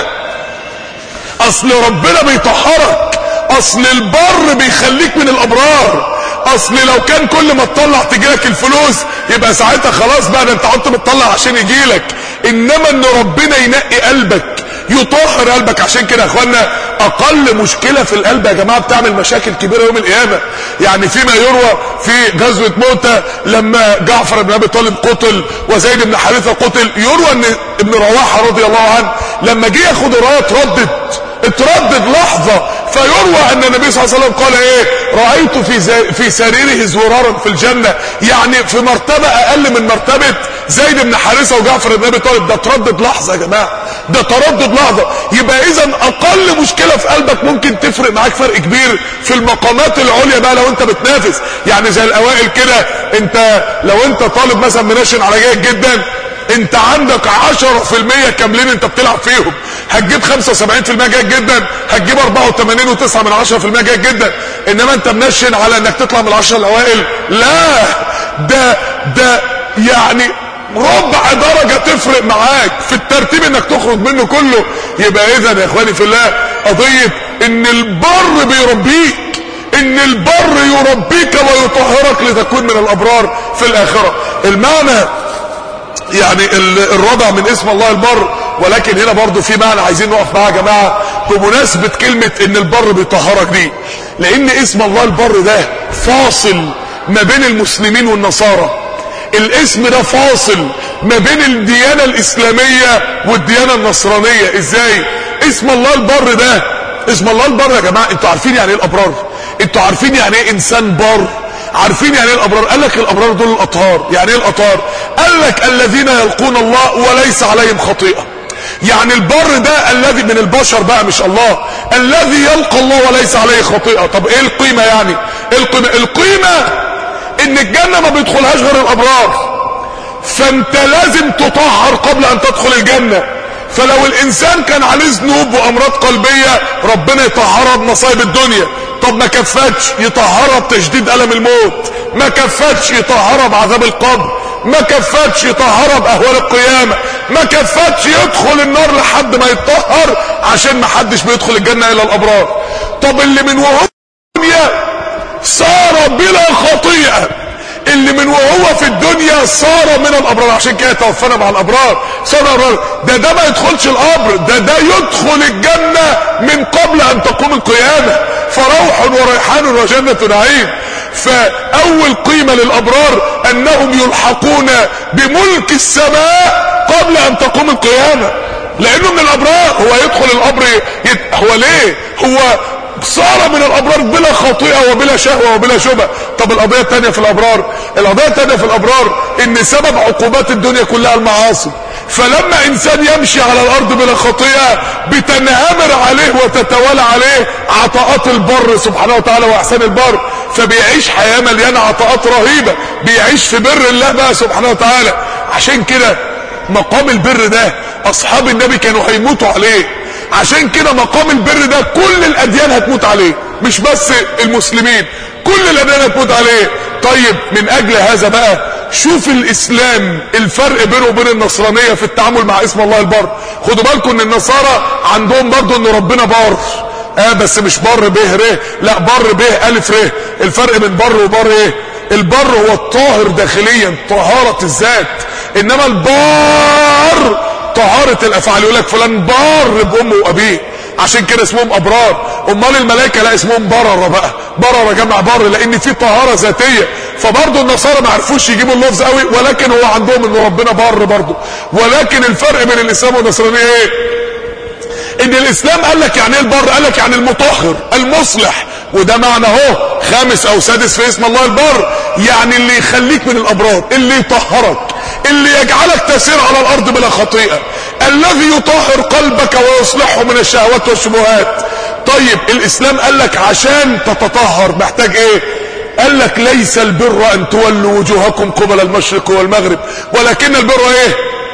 اصل ربنا بيطهرك اصل البر بيخليك من الابرار اصل لو كان كل ما تطلع تجيلك الفلوس يبقى ساعتها خلاص بقى ده انت قعدت بتطلع عشان يجيلك انما ان ربنا ينقي قلبك يطهر قلبك عشان كده يا اخوانا اقل مشكله في القلب يا جماعه بتعمل مشاكل كبيره يوم القيامه يعني فيما يروى في غزوه موته لما جعفر بن ابي طالب قتل وزيد بن حارثه قتل يروى ان ابن رواحه رضي الله عنه لما جه ياخد الرايه اتردد اتردد لحظة فيروى ان النبي صلى الله عليه وسلم قال ايه رأيت في زي في سريره زرارا في الجنة يعني في مرتبة اقل من مرتبة زيد بن حارثة وجعفر بن ابي طالب ده تردد لحظة يا جماعة ده تردد لحظة يبقى اذا اقل مشكلة في قلبك ممكن تفرق معاك فرق كبير في المقامات العليا بقى لو انت بتنافس يعني زي الاوائل كده انت لو انت طالب مثلا منشن على جيد جدا انت عندك 10% كاملين انت بتلعب فيهم هتجيب 75% جيد جدا هتجيب 84 و9 من 10% جيد جدا انما انت منشن على انك تطلع من العشرة الاوائل لا ده ده يعني ربع درجة تفرق معاك في الترتيب انك تخرج منه كله يبقى اذا يا اخواني في الله قضية ان البر بيربيك ان البر يربيك ويطهرك لتكون من الابرار في الاخرة المعنى يعني ال- الرابع من اسم الله البر ولكن هنا برضو في معنى عايزين نقف معاه يا جماعة بمناسبة كلمة ان البر بيطهرك دي لان اسم الله البر ده فاصل ما بين المسلمين والنصارى الاسم ده فاصل ما بين الديانة الاسلامية والديانة النصرانية ازاي اسم الله البر ده اسم الله البر يا جماعة انتوا عارفين يعني ايه الابرار انتوا عارفين يعني ايه انسان بار عارفين يعني ايه الابرار قال لك الابرار دول الاطهار يعني ايه الاطهار قال لك الذين يلقون الله وليس عليهم خطيئه يعني البر ده الذي من البشر بقى مش الله الذي يلقى الله وليس عليه خطيئه طب ايه القيمه يعني إيه القيمه القيمه ان الجنه ما بيدخلهاش غير الابرار فانت لازم تطهر قبل ان تدخل الجنه فلو الانسان كان عليه ذنوب وامراض قلبيه ربنا يطهرها بمصايب الدنيا طب ما كفتش يطهرها بتشديد الم الموت ما كفتش يطهرها بعذاب القبر ما كفتش يطهرها باهوال القيامه ما كفتش يدخل النار لحد ما يتطهر عشان ما حدش بيدخل الجنه الا الابرار طب اللي من وهو الدنيا صار بلا خطيئه اللي من وهو في الدنيا صار من الابرار عشان كده توفانا مع الابرار صار من الابرار ده ده ما يدخلش القبر ده ده يدخل الجنه من قبل ان تقوم القيامه فروح وريحان وجنه نعيم فاول قيمه للابرار انهم يلحقون بملك السماء قبل ان تقوم القيامه لانه من الابرار هو يدخل القبر يت... هو ليه هو صار من الابرار بلا خطيئه وبلا شهوه وبلا شبهه طب القضيه الثانيه في الابرار القضيه الثانيه في الابرار ان سبب عقوبات الدنيا كلها المعاصي فلما انسان يمشي على الارض بلا خطيئه بتنهمر عليه وتتوالى عليه عطاءات البر سبحانه وتعالى واحسان البر فبيعيش حياه مليانه عطاءات رهيبه بيعيش في بر الله بقى سبحانه وتعالى عشان كده مقام البر ده اصحاب النبي كانوا هيموتوا عليه عشان كده مقام البر ده كل الاديان هتموت عليه مش بس المسلمين كل الاديان هتموت عليه طيب من اجل هذا بقى شوف الاسلام الفرق بينه وبين النصرانيه في التعامل مع اسم الله البر خدوا بالكم ان النصارى عندهم برضو ان ربنا بار اه بس مش بر به ره لا بر به الف ره الفرق بين بر وبر ايه البر هو الطاهر داخليا طهارة الذات انما البار طهارة الافعال يقول لك فلان بار بامه وابيه عشان كده اسمهم ابرار امال الملائكه لا اسمهم برره بقى برره جمع بر لان في طهاره ذاتيه فبرضه النصارى ما عرفوش يجيبوا اللفظ قوي ولكن هو عندهم ان ربنا بر برضه ولكن الفرق بين الاسلام والنصرانيه ايه ان الاسلام قال لك يعني ايه البر قال لك يعني المطهر المصلح وده معنى اهو خامس او سادس في اسم الله البر يعني اللي يخليك من الابرار اللي يطهرك اللي يجعلك تسير على الارض بلا خطيئه الذي يطهر قلبك ويصلحه من الشهوات والشبهات طيب الاسلام قال لك عشان تتطهر محتاج ايه قال لك ليس البر ان تولوا وجوهكم قبل المشرق والمغرب ولكن البر ايه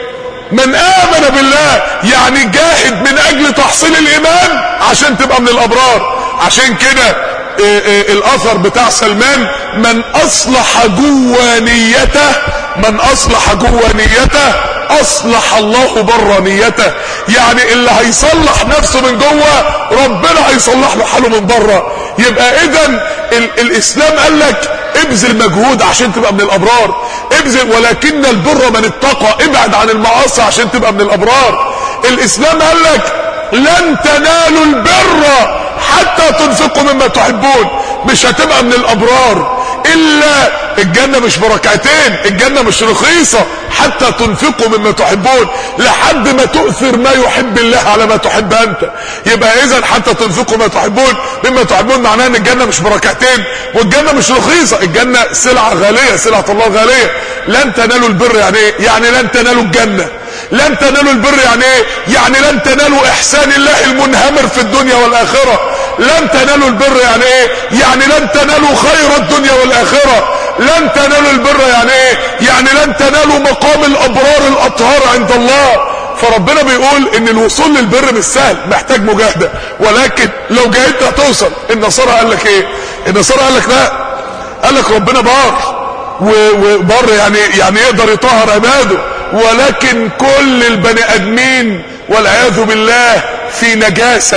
من امن بالله يعني جاهد من اجل تحصيل الايمان عشان تبقى من الابرار عشان كده إيه إيه الاثر بتاع سلمان من اصلح جوا نيته من اصلح جوا نيته اصلح الله بر نيته يعني اللي هيصلح نفسه من جوه ربنا هيصلح له حاله من بره يبقى اذا الاسلام قال لك ابذل مجهود عشان تبقى من الابرار ابذل ولكن البر من اتقى ابعد عن المعاصي عشان تبقى من الابرار الاسلام قال لك لن تنالوا البر حتى تنفقوا مما تحبون مش هتبقى من الابرار الا الجنه مش بركعتين الجنه مش رخيصه حتى تنفقوا مما تحبون لحد ما تؤثر ما يحب الله على ما تحب انت يبقى اذا حتى تنفقوا ما تحبون مما تحبون معناه ان الجنه مش بركعتين والجنه مش رخيصه الجنه سلعه غاليه سلعه الله غاليه لن تنالوا البر يعني ايه يعني لن تنالوا الجنه لن تنالوا البر يعني ايه يعني لن تنالوا احسان الله المنهمر في الدنيا والاخره لن تنالوا البر يعني ايه يعني لن تنالوا خير الدنيا والاخره لن تنالوا البر يعني ايه يعني لن تنالوا مقام الابرار الاطهار عند الله فربنا بيقول ان الوصول للبر مش سهل محتاج مجاهده ولكن لو جاهدت هتوصل النصارى قال لك ايه النصارى قال لك لا قال لك ربنا بار وبر يعني يعني يقدر يطهر عباده ولكن كل البني ادمين والعياذ بالله في نجاسه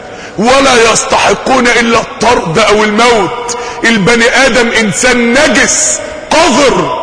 ولا يستحقون الا الطرد او الموت البني ادم انسان نجس قذر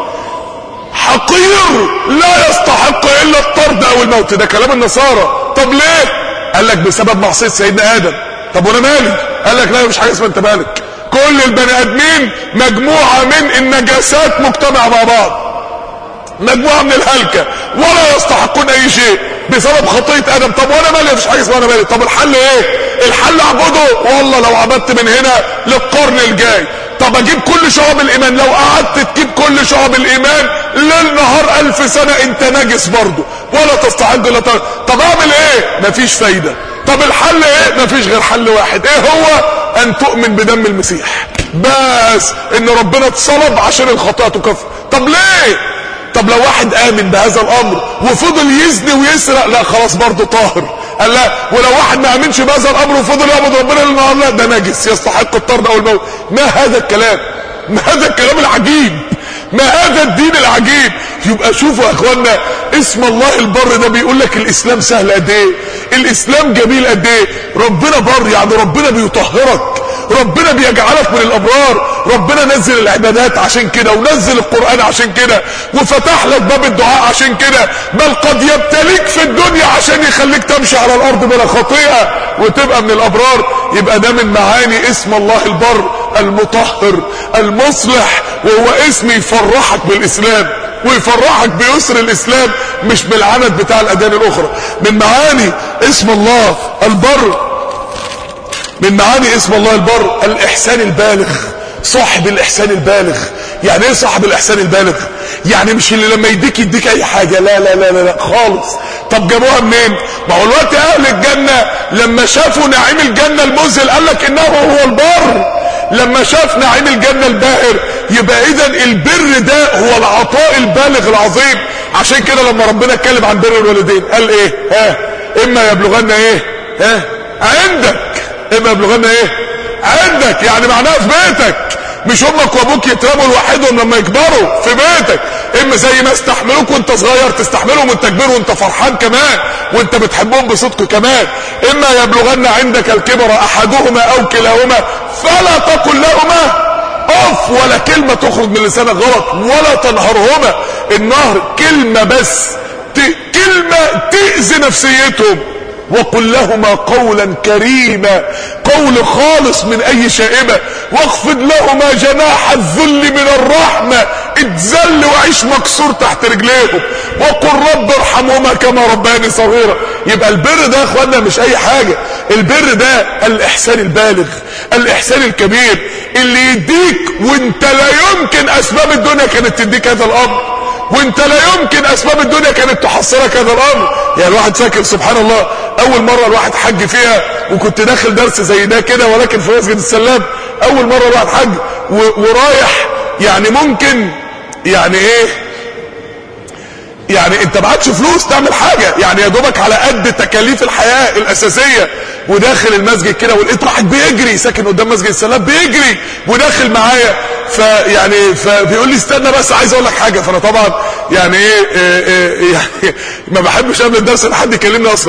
حقير لا يستحق الا الطرد او الموت ده كلام النصارى طب ليه قال لك بسبب معصيه سيدنا ادم طب وانا مالي قال لك لا مش حاجه اسمها انت مالك كل البني ادمين مجموعه من النجاسات مجتمعه مع بعض مجموعه من الهلكه ولا يستحقون اي شيء بسبب خطيه ادم طب وانا مالي مفيش حاجه اسمها انا مالي طب الحل ايه الحل اعبده والله لو عبدت من هنا للقرن الجاي طب اجيب كل شعب الايمان لو قعدت تجيب كل شعب الايمان ليل نهار الف سنه انت نجس برضه ولا تستحق الا طب اعمل ايه مفيش فايده طب الحل ايه مفيش غير حل واحد ايه هو ان تؤمن بدم المسيح بس ان ربنا اتصلب عشان الخطايا تكفر طب ليه طب لو واحد امن بهذا الامر وفضل يزني ويسرق لا خلاص برضه طاهر قال لا ولو واحد ما امنش بهذا الامر وفضل يعبد ربنا للنهار لا ده نجس يستحق الطرد او الموت ما هذا الكلام ما هذا الكلام العجيب ما هذا الدين العجيب يبقى شوفوا يا اخوانا اسم الله البر ده بيقول لك الاسلام سهل قد ايه الاسلام جميل قد ايه ربنا بر يعني ربنا بيطهرك ربنا بيجعلك من الابرار ربنا نزل العبادات عشان كده ونزل القرآن عشان كده وفتح لك باب الدعاء عشان كده بل قد يبتليك في الدنيا عشان يخليك تمشي على الارض بلا خطيئة وتبقى من الابرار يبقى ده من معاني اسم الله البر المطهر المصلح وهو اسم يفرحك بالاسلام ويفرحك بيسر الاسلام مش بالعنت بتاع الاديان الاخرى من معاني اسم الله البر من معاني اسم الله البر الاحسان البالغ صاحب الاحسان البالغ يعني ايه صاحب الاحسان البالغ يعني مش اللي لما يديك يديك اي حاجة لا لا لا لا, لا خالص طب جابوها منين ما هو الوقت اهل الجنة لما شافوا نعيم الجنة المذهل قال لك انه هو البر لما شاف نعيم الجنة الباهر يبقى اذا البر ده هو العطاء البالغ العظيم عشان كده لما ربنا اتكلم عن بر الوالدين قال ايه ها اما يبلغن ايه ها عندك اما يبلغن ايه عندك يعني معناها في بيتك مش امك وابوك يترموا لوحدهم لما يكبروا في بيتك اما زي ما استحملوك وانت صغير تستحملهم وانت كبير وانت فرحان كمان وانت بتحبهم بصدق كمان اما يبلغن عندك الكبر احدهما او كلاهما فلا تقل لهما اف ولا كلمة تخرج من لسانك غلط ولا تنهرهما النهر كلمة بس كلمة تأذي نفسيتهم وقل لهما قولا كريما قول خالص من اي شائبة واخفض لهما جناح الذل من الرحمة اتذل وعيش مكسور تحت رجليهم وقل رب ارحمهما كما رباني صغيرا يبقى البر ده يا اخوانا مش اي حاجة البر ده الاحسان البالغ الاحسان الكبير اللي يديك وانت لا يمكن اسباب الدنيا كانت تديك هذا الامر وانت لا يمكن اسباب الدنيا كانت تحصلك هذا الامر يعني الواحد فاكر سبحان الله اول مرة الواحد حج فيها وكنت داخل درس زي ده كده ولكن في مسجد السلام اول مرة الواحد حج ورايح يعني ممكن يعني ايه يعني انت معكش فلوس تعمل حاجة يعني يا دوبك على قد تكاليف الحياة الاساسية وداخل المسجد كده ولقيت واحد بيجري ساكن قدام مسجد السلام بيجري وداخل معايا فيعني فبيقول لي استنى بس عايز اقول لك حاجه فانا طبعا يعني ايه, إيه, إيه يعني ما بحبش قبل الدرس ان حد يكلمني اصلا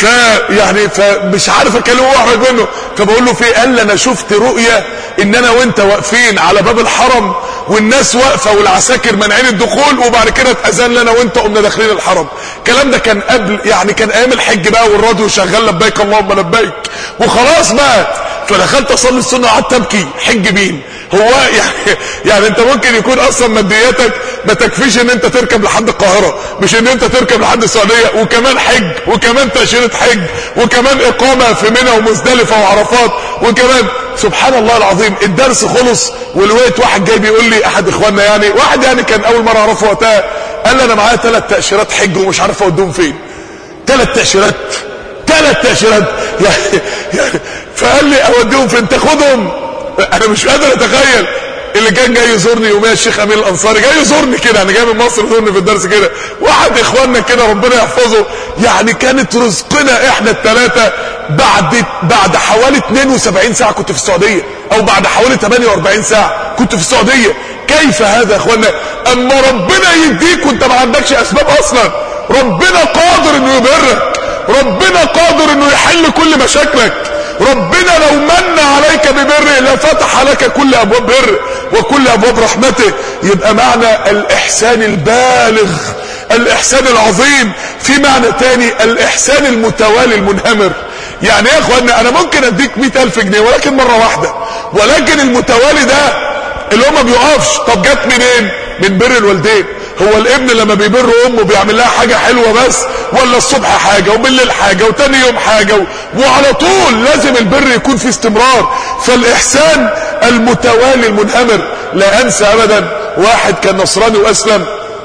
فيعني فمش عارف اكلمه واحرج منه فبقول له في قال لي انا شفت رؤيه ان انا وانت واقفين على باب الحرم والناس واقفه والعساكر مانعين الدخول وبعد كده اتاذن لنا وانت قمنا داخلين الحرم الكلام ده كان قبل يعني كان ايام الحج بقى والراديو شغال لبيك اللهم لبيك وخلاص بقى فدخلت اصلي السنه وقعدت ابكي حج مين هو يعني يعني انت ممكن يكون اصلا مادياتك ما تكفيش ان انت تركب لحد القاهره مش ان انت تركب لحد السعوديه وكمان حج وكمان تاشيره حج وكمان اقامه في منى ومزدلفه وعرفات وكمان سبحان الله العظيم الدرس خلص ولقيت واحد جاي بيقول لي احد اخواننا يعني واحد يعني كان اول مره اعرفه وقتها قال لي انا معايا ثلاث تاشيرات حج ومش عارف اوديهم فين ثلاث تاشيرات ثلاث تاشيرات يعني, يعني فقال لي اوديهم فين تاخدهم انا مش قادر اتخيل اللي كان جاي يزورني يوميا الشيخ امين الانصاري جاي يزورني كده انا جاي من مصر يزورني في الدرس كده واحد اخواننا كده ربنا يحفظه يعني كانت رزقنا احنا الثلاثه بعد بعد حوالي 72 ساعه كنت في السعوديه او بعد حوالي 48 ساعه كنت في السعوديه كيف هذا يا اخوانا اما ربنا يديك وانت ما عندكش اسباب اصلا ربنا قادر انه يبرك ربنا قادر انه يحل كل مشاكلك ربنا لو من عليك ببره لفتح لك كل ابواب بر وكل ابواب رحمته يبقى معنى الاحسان البالغ الاحسان العظيم في معنى تاني الاحسان المتوالي المنهمر يعني يا اخوانا انا ممكن اديك مئة الف جنيه ولكن مرة واحدة ولكن المتوالي ده اللي هو ما بيقفش طب جت منين من بر الوالدين هو الابن لما بيبر امه بيعمل لها حاجة حلوة بس ولا الصبح حاجة وبالليل حاجة وتاني يوم حاجة و... وعلى طول لازم البر يكون في استمرار فالاحسان المتوالي المنهمر لا انسى ابدا واحد كان نصراني واسلم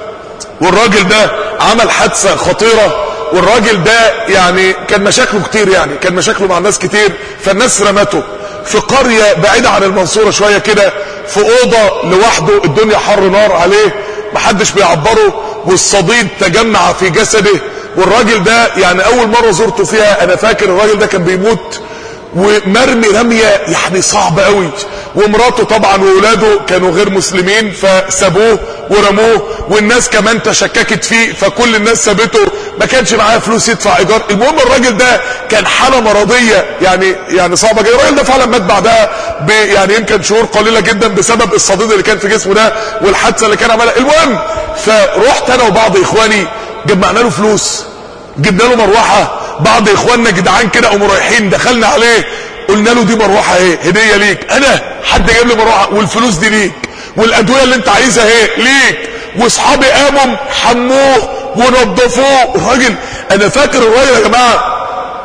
والراجل ده عمل حادثة خطيرة والراجل ده يعني كان مشاكله كتير يعني كان مشاكله مع الناس كتير فالناس رمته في قرية بعيدة عن المنصورة شوية كده في اوضة لوحده الدنيا حر نار عليه محدش بيعبره والصديد تجمع في جسده والراجل ده يعني اول مرة زرته فيها انا فاكر الراجل ده كان بيموت ومرمي رمية يعني صعبة قوي ومراته طبعا واولاده كانوا غير مسلمين فسابوه ورموه والناس كمان تشككت فيه فكل الناس سابته ما كانش معاه فلوس يدفع ايجار المهم الراجل ده كان حاله مرضيه يعني يعني صعبه جدا الراجل ده فعلا مات بعدها يعني يمكن شهور قليله جدا بسبب الصديد اللي كان في جسمه ده والحادثه اللي كان عملها المهم فرحت انا وبعض اخواني جمعنا له فلوس جبنا له مروحه بعض اخواننا جدعان كده قاموا رايحين دخلنا عليه قلنا له دي مروحه اهي هديه ليك انا حد جايب لي مروحه والفلوس دي ليك والادويه اللي انت عايزها اهي ليك واصحابي قاموا حموه ونظفوه الراجل انا فاكر الراجل يا جماعه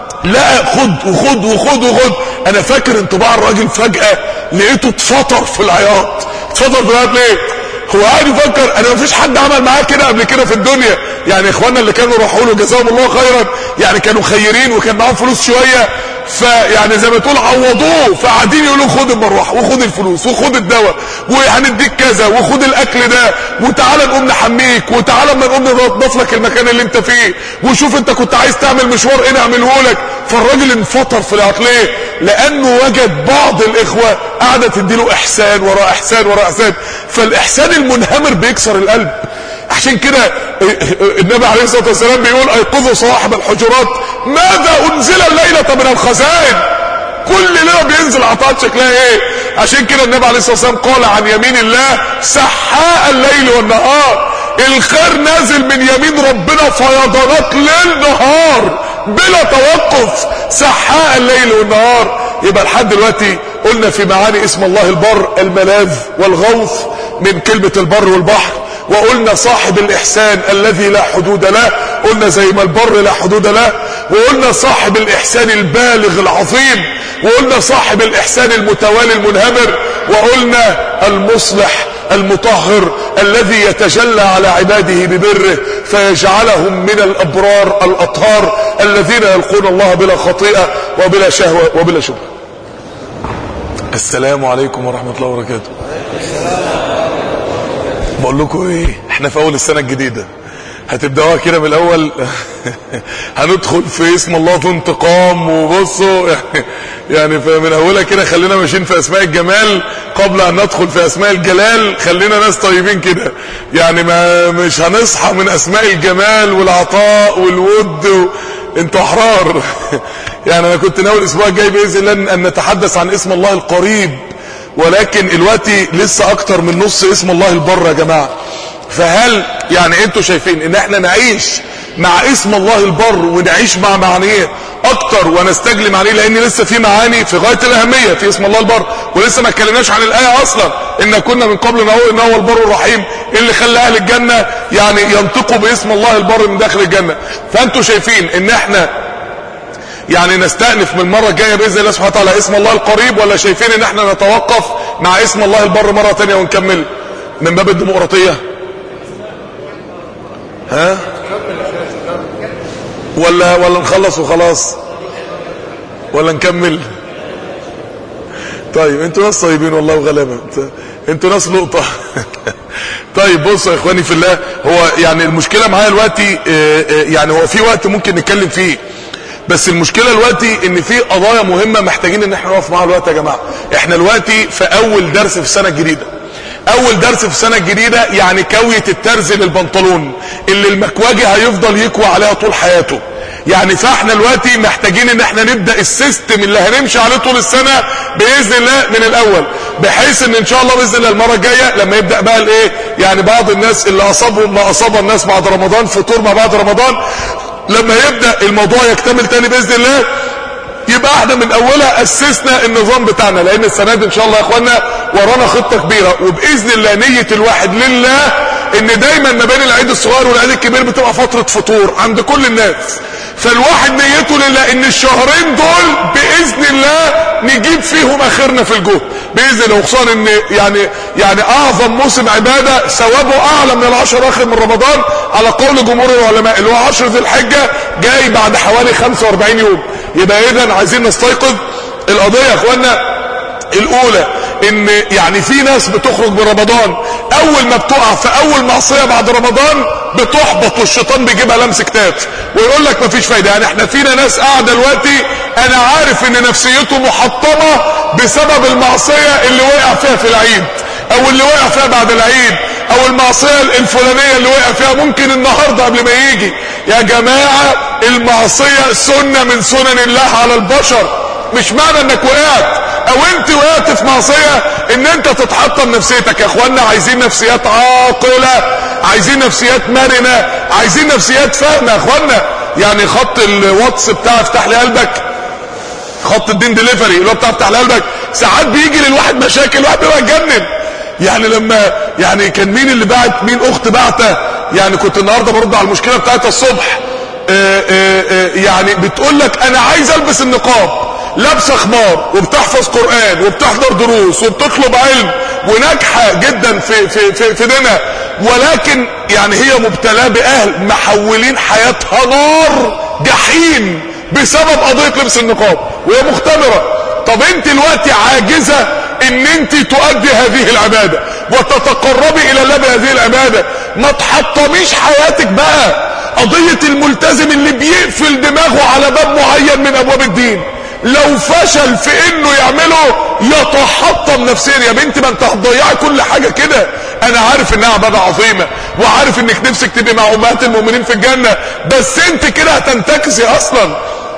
لا خد وخد وخد وخد انا فاكر انطباع الراجل فجاه لقيته اتفطر في العياط اتفطر في العياط ليه هو قاعد يفكر انا مفيش حد عمل معاه كده قبل كده في الدنيا يعني اخواننا اللي كانوا راحوا له جزاهم الله خيرا يعني كانوا خيرين وكان معاهم فلوس شويه فيعني زي ما تقول عوضوه فقاعدين يقولوا خد المروحه وخد الفلوس وخد الدواء وهنديك كذا وخد الاكل ده وتعالى نقوم نحميك وتعالى اما نقوم ننظف لك المكان اللي انت فيه وشوف انت كنت عايز تعمل مشوار ايه نعمله لك فالراجل انفطر في العقل ليه؟ لانه وجد بعض الاخوه قاعده تديله احسان وراء احسان وراء احسان فالاحسان المنهمر بيكسر القلب عشان كده النبي عليه الصلاه والسلام بيقول ايقظوا صاحب الحجرات ماذا انزل الليله من الخزائن كل ليله بينزل عطاءات شكلها ايه عشان كده النبي عليه الصلاه والسلام قال عن يمين الله سحاء الليل والنهار الخير نازل من يمين ربنا فيها فيضانات ليل نهار بلا توقف سحاء الليل والنهار يبقى لحد دلوقتي قلنا في معاني اسم الله البر الملاذ والغوث من كلمة البر والبحر وقلنا صاحب الإحسان الذي لا حدود له قلنا زي ما البر لا حدود له وقلنا صاحب الإحسان البالغ العظيم وقلنا صاحب الإحسان المتوالي المنهمر وقلنا المصلح المطهر الذي يتجلى على عباده ببره فيجعلهم من الأبرار الأطهار الذين يلقون الله بلا خطيئة وبلا شهوة وبلا شبهة السلام عليكم ورحمة الله وبركاته بقول لكم ايه احنا في اول السنة الجديدة هتبدأوها كده من الاول هندخل في اسم الله ذو انتقام وبصوا يعني, يعني من اولها كده خلينا ماشيين في اسماء الجمال قبل ان ندخل في اسماء الجلال خلينا ناس طيبين كده يعني ما مش هنصحى من اسماء الجمال والعطاء والود و... انتوا احرار يعني انا كنت ناوي الاسبوع الجاي باذن الله ان نتحدث عن اسم الله القريب ولكن الوقت لسه اكتر من نص اسم الله البر يا جماعه فهل يعني انتوا شايفين ان احنا نعيش مع اسم الله البر ونعيش مع معانيه اكتر ونستجلي معانيه لان لسه في معاني في غايه الاهميه في اسم الله البر ولسه ما اتكلمناش عن الايه اصلا ان كنا من قبل نقول ان هو البر الرحيم اللي خلى اهل الجنه يعني ينطقوا باسم الله البر من داخل الجنه فانتوا شايفين ان احنا يعني نستأنف من المرة الجاية بإذن الله سبحانه وتعالى اسم الله القريب ولا شايفين ان احنا نتوقف مع اسم الله البر مرة تانية ونكمل من باب الديمقراطية ها ولا ولا نخلص وخلاص ولا نكمل طيب انتوا ناس طيبين والله وغلابه انتوا ناس لقطه طيب بصوا يا اخواني في الله هو يعني المشكله معايا دلوقتي يعني هو في وقت ممكن نتكلم فيه بس المشكله دلوقتي ان في قضايا مهمه محتاجين ان احنا نقف معاها دلوقتي يا جماعه احنا دلوقتي في اول درس في السنه الجديده اول درس في السنه الجديده يعني كويه الترز للبنطلون اللي المكواجي هيفضل يكوى عليها طول حياته يعني فاحنا دلوقتي محتاجين ان احنا نبدا السيستم اللي هنمشي عليه طول السنه باذن الله من الاول بحيث ان ان شاء الله باذن الله المره الجايه لما يبدا بقى الايه يعني بعض الناس اللي اصابهم ما اصاب الناس بعد رمضان فطور ما بعد رمضان لما يبدا الموضوع يكتمل تاني باذن الله يبقى احنا من اولها اسسنا النظام بتاعنا لان السنه دي ان شاء الله يا اخوانا ورانا خطه كبيره وباذن الله نيه الواحد لله ان دايما ما بين العيد الصغير والعيد الكبير بتبقى فتره فطور عند كل الناس فالواحد نيته لله ان الشهرين دول باذن الله نجيب فيهم اخرنا في الجهد باذن الله وخصوصا ان يعني يعني اعظم موسم عباده ثوابه اعلى من العشر اخر من رمضان على قول جمهور العلماء اللي هو 10 ذي الحجه جاي بعد حوالي 45 يوم يبقى اذا عايزين نستيقظ القضيه يا اخوانا الاولى ان يعني في ناس بتخرج من رمضان اول ما بتقع في اول معصيه بعد رمضان بتحبط والشيطان بيجيبها لمس كتاف ويقول لك مفيش فايده يعني احنا فينا ناس قاعده دلوقتي انا عارف ان نفسيته محطمه بسبب المعصيه اللي وقع فيها في العيد او اللي وقع فيها بعد العيد او المعصيه الفلانيه اللي وقع فيها ممكن النهارده قبل ما يجي يا جماعه المعصيه سنه من سنن الله على البشر مش معنى انك وقعت او انت وقعت في معصيه ان انت تتحطم نفسيتك يا اخوانا عايزين نفسيات عاقله عايزين نفسيات مرنه عايزين نفسيات فاهمه يا اخوانا يعني خط الواتس بتاع افتح لي قلبك خط الدين ديليفري اللي هو بتاع افتح لي قلبك ساعات بيجي للواحد مشاكل الواحد بيبقى اتجنن يعني لما يعني كان مين اللي بعت مين اخت بعته يعني كنت النهارده برد على المشكله بتاعتها الصبح آآ آآ يعني بتقول لك انا عايز البس النقاب لابسه خمار وبتحفظ قران وبتحضر دروس وبتطلب علم وناجحه جدا في في في, في دينها ولكن يعني هي مبتلاه باهل محولين حياتها نار جحيم بسبب قضيه لبس النقاب وهي مختبره طب انت دلوقتي عاجزه ان انت تؤدي هذه العباده وتتقربي الى الله بهذه العباده ما تحطميش حياتك بقى قضيه الملتزم اللي بيقفل دماغه على باب معين من ابواب الدين لو فشل في انه يعمله يتحطم نفسيا يا بنتي ما انت هتضيعي كل حاجه كده انا عارف انها عباده عظيمه وعارف انك نفسك تبقي مع امهات المؤمنين في الجنه بس انت كده هتنتكسي اصلا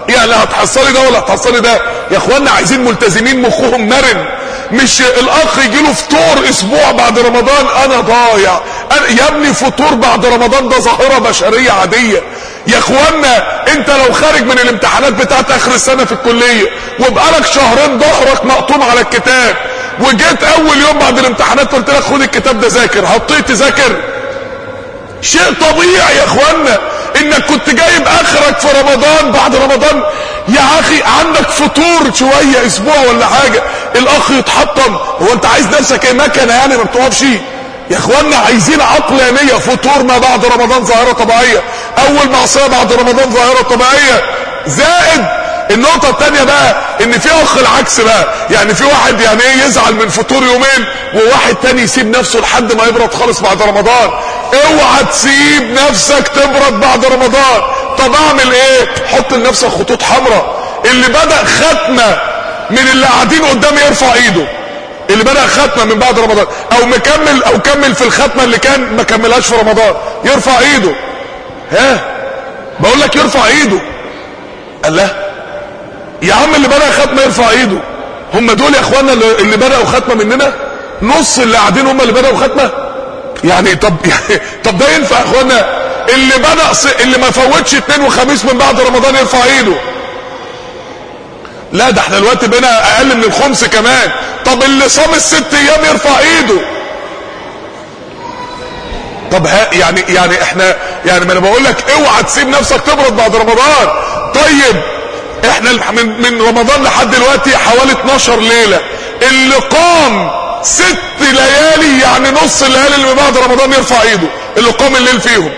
يعني هتحصلي ده ولا هتحصلي ده يا اخوانا عايزين ملتزمين مخهم مرن مش الاخ يجي له فطور اسبوع بعد رمضان انا ضايع أنا يا ابني فطور بعد رمضان ده ظاهره بشريه عاديه يا اخوانا انت لو خارج من الامتحانات بتاعت اخر السنه في الكليه وبقالك شهرين ظهرك مقطوم على الكتاب وجيت اول يوم بعد الامتحانات قلت لك خد الكتاب ده ذاكر هتطيق تذاكر شيء طبيعي يا اخوانا انك كنت جايب اخرك في رمضان بعد رمضان يا اخي عندك فطور شويه اسبوع ولا حاجه الاخ يتحطم هو انت عايز نفسك ايه مكنه يعني ما بتقفش يا اخوانا عايزين عقلانيه فطور ما بعد رمضان ظاهره طبيعيه اول معصيه بعد رمضان ظاهره طبيعيه زائد النقطة التانية بقى ان في اخ العكس بقى يعني في واحد يعني ايه يزعل من فطور يومين وواحد تاني يسيب نفسه لحد ما يبرد خالص بعد رمضان اوعى تسيب نفسك تبرد بعد رمضان طب اعمل ايه حط لنفسك خطوط حمراء اللي بدأ ختمة من اللي قاعدين قدامي يرفع ايده اللي بدأ ختمة من بعد رمضان او مكمل او كمل في الختمة اللي كان ما كملهاش في رمضان يرفع ايده ها بقول لك يرفع ايده الله يا عم اللي بدأ ختمة يرفع ايده هم دول يا اخوانا اللي بدأوا ختمة مننا نص اللي قاعدين هم اللي بدأوا ختمة يعني طب يعني طب ده ينفع يا اخوانا اللي بدأ ص... اللي ما فوتش اثنين وخميس من بعد رمضان يرفع ايده لا ده احنا دلوقتي بقينا اقل من الخمس كمان طب اللي صام الست ايام يرفع ايده طب ها يعني يعني احنا يعني ما انا بقول لك اوعى تسيب نفسك تبرد بعد رمضان طيب احنا من من رمضان لحد دلوقتي حوالي 12 ليله اللي قام ست ليالي يعني نص الليالي اللي بعد رمضان يرفع ايده اللي قام الليل فيهم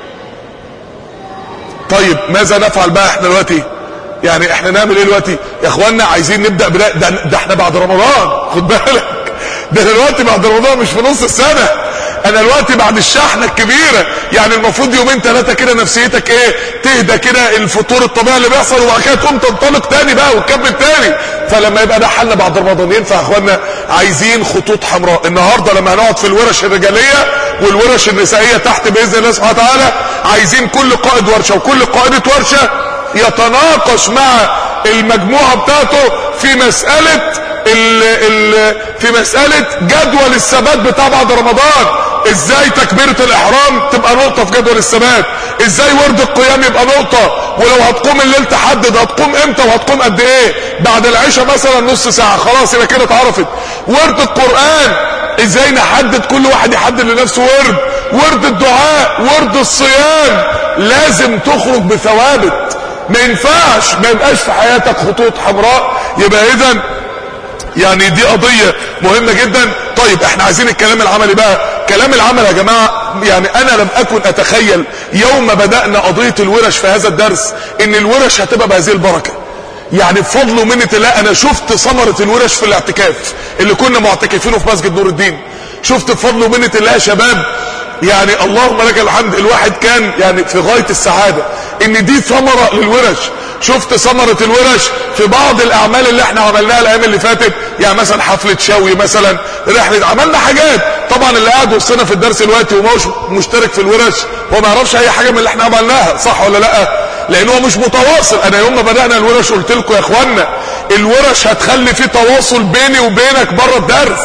طيب ماذا نفعل بقى احنا دلوقتي يعني احنا نعمل ايه دلوقتي يا اخوانا عايزين نبدا بدا ده, ده احنا بعد رمضان خد بالك ده دلوقتي بعد رمضان مش في نص السنه انا دلوقتي بعد الشحنه الكبيره يعني المفروض يومين ثلاثه كده نفسيتك ايه تهدى كده الفطور الطبيعي اللي بيحصل وبعد كده تقوم تنطلق تاني بقى وتكمل تاني فلما يبقى ده حالنا بعد رمضان ينفع يا اخوانا عايزين خطوط حمراء النهارده لما هنقعد في الورش الرجاليه والورش النسائيه تحت باذن الله سبحانه وتعالى عايزين كل قائد ورشه وكل قائده ورشه يتناقش مع المجموعه بتاعته في مساله ال ال في مسألة جدول الثبات بتاع بعد رمضان ازاي تكبيرة الاحرام تبقى نقطة في جدول الثبات ازاي ورد القيام يبقى نقطة ولو هتقوم الليل تحدد هتقوم امتى وهتقوم قد ايه بعد العشاء مثلا نص ساعة خلاص يبقى كده اتعرفت ورد القرآن ازاي نحدد كل واحد يحدد لنفسه ورد ورد الدعاء ورد الصيام لازم تخرج بثوابت ما ينفعش ما يبقاش في حياتك خطوط حمراء يبقى اذا يعني دي قضية مهمة جدا طيب احنا عايزين الكلام العملي بقى كلام العمل يا جماعة يعني انا لم اكن اتخيل يوم بدأنا قضية الورش في هذا الدرس ان الورش هتبقى بهذه البركة يعني بفضل ومنة الله انا شفت ثمرة الورش في الاعتكاف اللي كنا معتكفينه في مسجد نور الدين شفت بفضل ومنة الله يا شباب يعني اللهم لك الحمد الواحد كان يعني في غاية السعادة ان دي ثمرة للورش شفت ثمرة الورش في بعض الاعمال اللي احنا عملناها الايام اللي فاتت يعني مثلا حفلة شوي مثلا رحلة عملنا حاجات طبعا اللي قاعد وسطنا في الدرس دلوقتي ومش مشترك في الورش هو ما يعرفش اي حاجة من اللي احنا عملناها صح ولا لا لان هو مش متواصل انا يوم ما بدأنا الورش قلت لكم يا اخوانا الورش هتخلي في تواصل بيني وبينك بره الدرس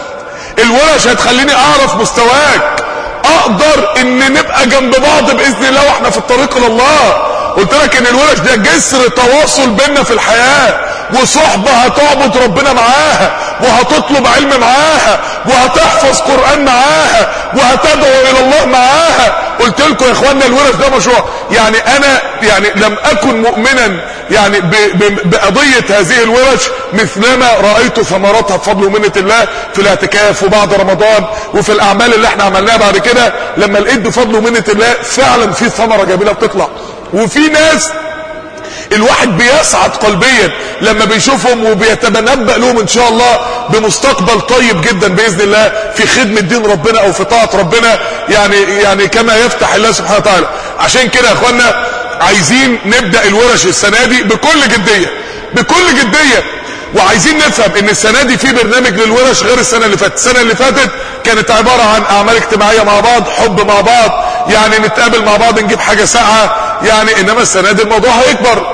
الورش هتخليني اعرف مستواك اقدر ان نبقى جنب بعض باذن الله واحنا في الطريق الى الله قلت لك ان الورش ده جسر تواصل بيننا في الحياة وصحبة هتعبد ربنا معاها وهتطلب علم معاها وهتحفظ قرآن معاها وهتدعو الى الله معاها قلت لكم يا اخوانا الورش ده مشروع يعني انا يعني لم اكن مؤمنا يعني ب ب بقضية هذه الورش مثلما رأيت ثمراتها بفضل ومنة الله في الاعتكاف وبعد رمضان وفي الاعمال اللي احنا عملناها بعد كده لما لقيت بفضل ومنة الله فعلا في ثمرة جميلة بتطلع وفي ناس الواحد بيسعد قلبيا لما بيشوفهم وبيتنبأ لهم ان شاء الله بمستقبل طيب جدا باذن الله في خدمه دين ربنا او في طاعه ربنا يعني يعني كما يفتح الله سبحانه وتعالى عشان كده يا اخوانا عايزين نبدا الورش السنه دي بكل جديه بكل جديه وعايزين نفهم ان السنه دي في برنامج للورش غير السنه اللي فاتت السنه اللي فاتت كانت عباره عن اعمال اجتماعيه مع بعض حب مع بعض يعني نتقابل مع بعض نجيب حاجه ساقعه يعني انما السنه دي الموضوع هيكبر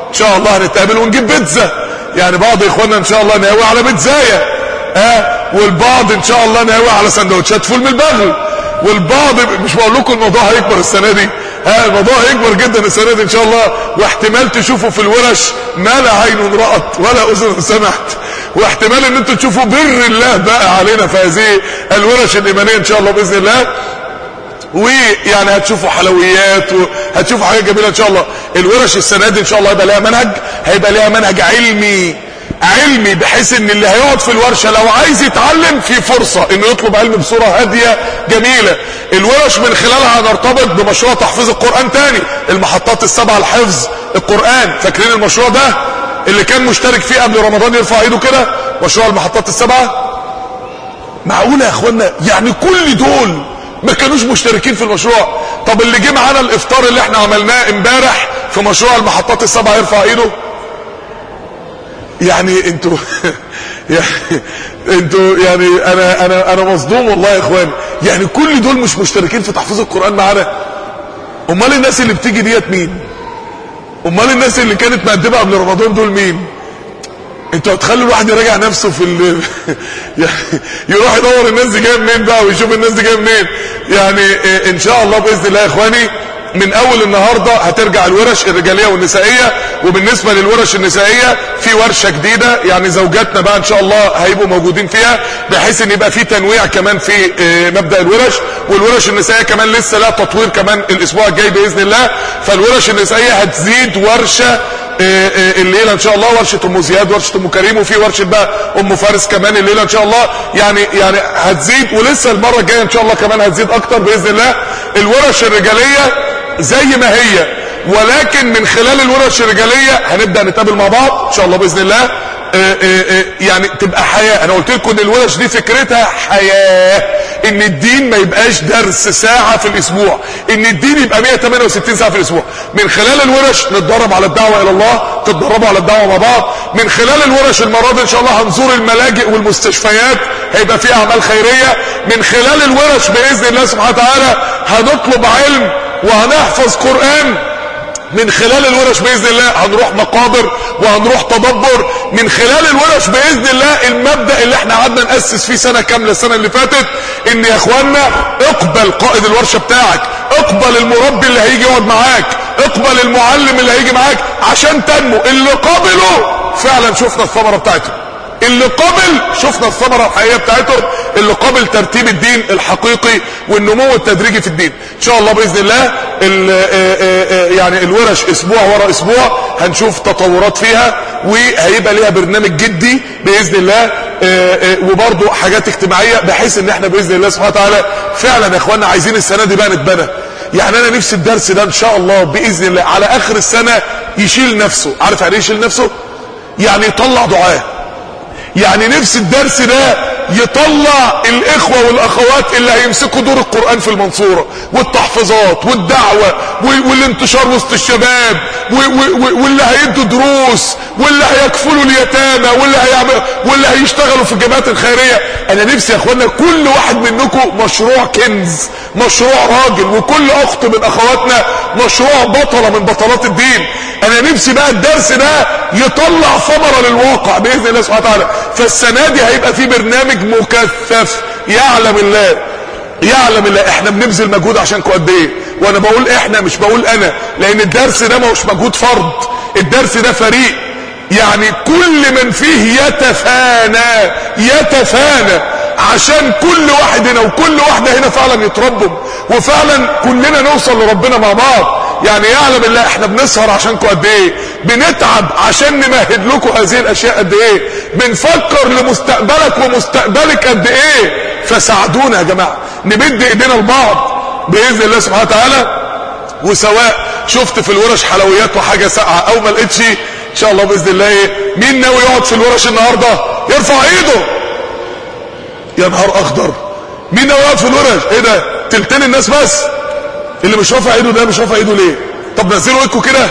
ان شاء الله هنتقابل ونجيب بيتزا يعني بعض اخواننا ان شاء الله ناوي على بيتزايه ها والبعض ان شاء الله ناوي على سندوتشات فول من البغل والبعض مش بقول لكم الموضوع هيكبر السنه دي ها الموضوع هيكبر جدا السنه دي ان شاء الله واحتمال تشوفوا في الورش ما لا عين رأت ولا اذن سمعت واحتمال ان انتوا تشوفوا بر الله بقى علينا في هذه الورش الايمانيه ان شاء الله باذن الله ويعني هتشوفوا حلويات وهتشوفوا حاجات جميله ان شاء الله الورش السنه دي ان شاء الله هيبقى لها منهج هيبقى لها منهج علمي علمي بحيث ان اللي هيقعد في الورشه لو عايز يتعلم في فرصه انه يطلب علم بصوره هاديه جميله الورش من خلالها هنرتبط بمشروع تحفيظ القران تاني المحطات السبعه لحفظ القران فاكرين المشروع ده اللي كان مشترك فيه قبل رمضان يرفع ايده كده مشروع المحطات السبعه معقوله يا اخوانا يعني كل دول ما كانوش مشتركين في المشروع طب اللي جه معانا الافطار اللي احنا عملناه امبارح في مشروع المحطات السبعه يرفع ايده يعني انتوا يعني انتوا يعني انا انا انا مصدوم والله يا اخوان يعني كل دول مش مشتركين في تحفيظ القران معانا امال الناس اللي بتيجي ديت مين امال الناس اللي كانت مقدمه قبل رمضان دول مين انتوا هتخلوا الواحد يراجع نفسه في ال... يعني يروح يدور الناس دي جايه منين بقى ويشوف الناس دي جايه منين يعني ان شاء الله باذن الله يا اخواني من اول النهارده هترجع الورش الرجاليه والنسائيه وبالنسبه للورش النسائيه في ورشه جديده يعني زوجاتنا بقى ان شاء الله هيبقوا موجودين فيها بحيث ان يبقى في تنويع كمان في مبدا الورش والورش النسائيه كمان لسه لها تطوير كمان الاسبوع الجاي باذن الله فالورش النسائيه هتزيد ورشه الليله ان شاء الله ورشه ام زياد ورشه ام كريم وفي ورشه بقى ام فارس كمان الليله ان شاء الله يعني يعني هتزيد ولسه المره الجايه ان شاء الله كمان هتزيد اكتر باذن الله الورش الرجاليه زي ما هي ولكن من خلال الورش الرجاليه هنبدا نتقابل مع بعض ان شاء الله باذن الله آآ آآ يعني تبقى حياه انا قلت لكم ان الورش دي فكرتها حياه ان الدين ما يبقاش درس ساعه في الاسبوع ان الدين يبقى 168 ساعه في الاسبوع من خلال الورش نتدرب على الدعوه الى الله تتدربوا على الدعوه مع بعض من خلال الورش المره دي ان شاء الله هنزور الملاجئ والمستشفيات هيبقى فيها اعمال خيريه من خلال الورش باذن الله سبحانه وتعالى هنطلب علم وهنحفظ قرآن من خلال الورش بإذن الله هنروح مقابر وهنروح تدبر من خلال الورش بإذن الله المبدأ اللي احنا قعدنا نأسس فيه سنة كاملة السنة اللي فاتت ان يا اخوانا اقبل قائد الورشة بتاعك اقبل المربي اللي هيجي يقعد معاك اقبل المعلم اللي هيجي معاك عشان تنمو اللي قابله فعلا شفنا الثمرة بتاعته اللي قبل شفنا الثمرة الحقيقية بتاعتهم اللي قبل ترتيب الدين الحقيقي والنمو التدريجي في الدين ان شاء الله باذن الله ال يعني الورش اسبوع ورا اسبوع هنشوف تطورات فيها وهيبقى ليها برنامج جدي باذن الله وبرضه حاجات اجتماعيه بحيث ان احنا باذن الله سبحانه وتعالى فعلا يا اخوانا عايزين السنه دي بقى نتبنى يعني انا نفسي الدرس ده ان شاء الله باذن الله على اخر السنه يشيل نفسه عارف يعني ايه يشيل نفسه يعني يطلع دعاه يعني نفس الدرس ده يطلع الاخوة والاخوات اللي هيمسكوا دور القرآن في المنصورة والتحفظات والدعوة والانتشار وسط الشباب واللي هيدوا دروس واللي هيكفلوا اليتامى واللي هيعمل واللي هيشتغلوا في الجماعات الخيرية انا نفسي يا اخوانا كل واحد منكم مشروع كنز مشروع راجل وكل اخت من اخواتنا مشروع بطلة من بطلات الدين انا نفسي بقى الدرس ده يطلع ثمرة للواقع باذن الله سبحانه وتعالى فالسنة دي هيبقى في برنامج مكثف يعلم الله يعلم الله احنا بنبذل مجهود عشانكم قد ايه وانا بقول احنا مش بقول انا لان الدرس ده مش مجهود فرد الدرس ده فريق يعني كل من فيه يتفانى يتفانى عشان كل واحد هنا وكل واحدة هنا فعلا يتربوا وفعلا كلنا نوصل لربنا مع بعض يعني يعلم الله احنا بنسهر عشانكم قد ايه بنتعب عشان نمهد لكم هذه الاشياء قد ايه بنفكر لمستقبلك ومستقبلك قد ايه فساعدونا يا جماعه نمد ايدينا لبعض باذن الله سبحانه وتعالى وسواء شفت في الورش حلويات وحاجه ساقعه او ما لقيتش ان شاء الله باذن الله ايه مين ناوي يقعد في الورش النهارده يرفع ايده يا نهار اخضر مين ناوي يقعد في الورش ايه ده تلتين الناس بس اللي مش رافع ايده ده مش رافع ايده ليه طب نزلوا ايدكم كده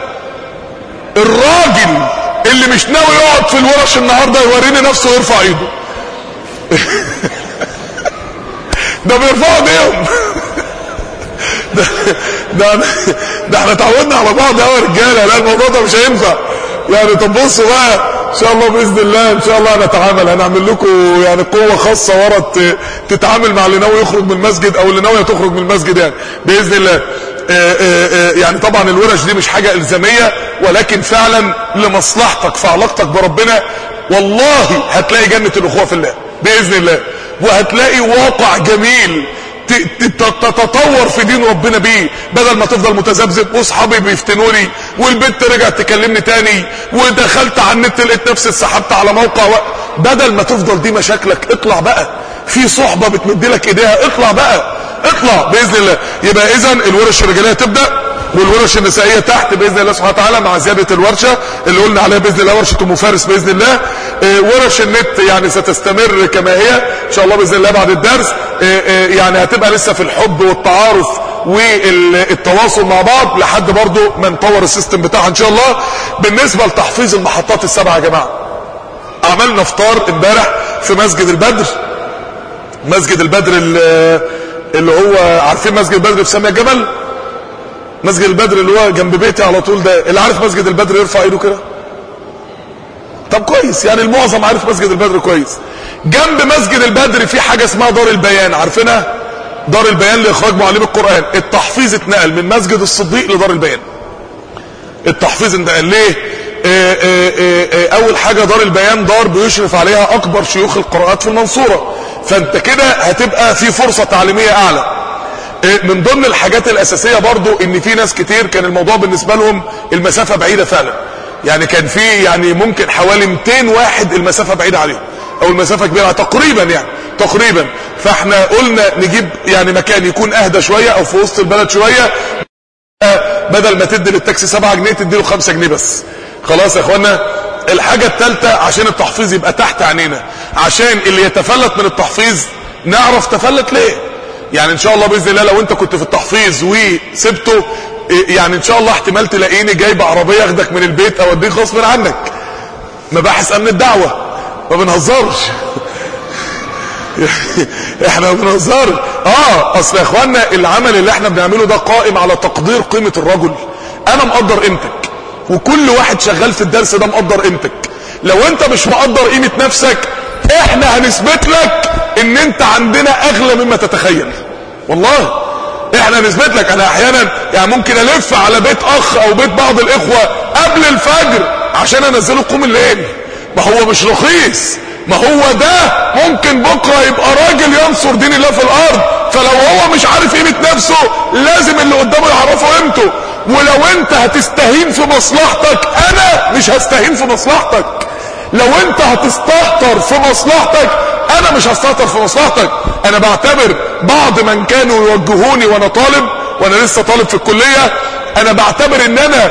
الراجل اللي مش ناوي يقعد في الورش النهارده يوريني نفسه ويرفع ايده ده بيرفعوا ايديهم ده ده, ده احنا اتعودنا على بعض قوي يا رجاله لا الموضوع ده مش هينفع يعني طب بصوا بقى ان شاء الله باذن الله ان شاء الله هنتعامل هنعمل لكم يعني قوه خاصه ورا ت- تتعامل مع اللي ناوي يخرج من المسجد او اللي ناويه تخرج من المسجد يعني باذن الله آه، آه، آه، يعني طبعا الورش دي مش حاجه الزاميه ولكن فعلا لمصلحتك في علاقتك بربنا والله هتلاقي جنه الاخوه في الله باذن الله وهتلاقي واقع جميل ت- ت- تتطور في دين ربنا بيه بدل ما تفضل متذبذب واصحابي بيفتنوني والبنت رجعت تكلمني تاني ودخلت على النت لقيت نفسي اتسحبت على موقع و... بدل ما تفضل دي مشاكلك اطلع بقى في صحبه بتمد لك ايديها اطلع بقى اطلع باذن الله يبقى اذا الورش الرجاليه تبدا والورش النسائيه تحت باذن الله سبحانه وتعالى مع زياده الورشه اللي قلنا عليها باذن الله ورشه ام فارس باذن الله آه، ورش النت يعني ستستمر كما هي ان شاء الله باذن الله بعد الدرس آه، آه، يعني هتبقى لسه في الحب والتعارف والتواصل مع بعض لحد برضو ما نطور السيستم بتاعها ان شاء الله بالنسبه لتحفيظ المحطات السبعه يا جماعه عملنا فطار امبارح في مسجد البدر مسجد البدر ال- اللي هو عارفين مسجد البدر في سامية الجبل مسجد البدر اللي هو جنب بيتي على طول ده اللي عارف مسجد البدر يرفع ايده كده طب كويس يعني المعظم عارف مسجد البدر كويس جنب مسجد البدر في حاجة اسمها دار البيان عارفينها دار البيان لاخراج معلم القرآن التحفيظ اتنقل من مسجد الصديق لدار البيان التحفيظ انتقل ليه آه، آه، آه، آه، اول حاجة دار البيان دار بيشرف عليها اكبر شيوخ القراءات في المنصورة فانت كده هتبقى في فرصة تعليمية اعلى آه، من ضمن الحاجات الاساسية برضو ان في ناس كتير كان الموضوع بالنسبة لهم المسافة بعيدة فعلا يعني كان في يعني ممكن حوالي 200 واحد المسافة بعيدة عليهم او المسافة كبيرة تقريبا يعني تقريبا فاحنا قلنا نجيب يعني مكان يكون اهدى شوية او في وسط البلد شوية بدل ما تدي للتاكسي 7 جنيه تدي له 5 جنيه بس خلاص يا اخوانا الحاجة الثالثة عشان التحفيظ يبقى تحت عينينا عشان اللي يتفلت من التحفيظ نعرف تفلت ليه يعني ان شاء الله باذن الله لو انت كنت في التحفيظ وسبته إيه، يعني ان شاء الله احتمال تلاقيني جايب عربيه اخدك من البيت اوديك غصب عنك مباحث امن الدعوه ما بنهزرش احنا ما بنهزرش اه اصل يا اخوانا العمل اللي احنا بنعمله ده قائم على تقدير قيمه الرجل انا مقدر قيمتك وكل واحد شغال في الدرس ده مقدر قيمتك لو انت مش مقدر قيمه نفسك احنا هنثبت لك ان انت عندنا اغلى مما تتخيل والله احنا نثبت لك انا احيانا يعني ممكن الف على بيت اخ او بيت بعض الاخوه قبل الفجر عشان انزله قوم الليل ما هو مش رخيص ما هو ده ممكن بكره يبقى راجل ينصر دين الله في الارض فلو هو مش عارف قيمه نفسه لازم اللي قدامه يعرفه قيمته ولو انت هتستهين في مصلحتك انا مش هستهين في مصلحتك لو انت هتستهتر في مصلحتك انا مش هستهتر في مصلحتك انا بعتبر بعض من كانوا يوجهوني وانا طالب وانا لسه طالب في الكليه انا بعتبر ان انا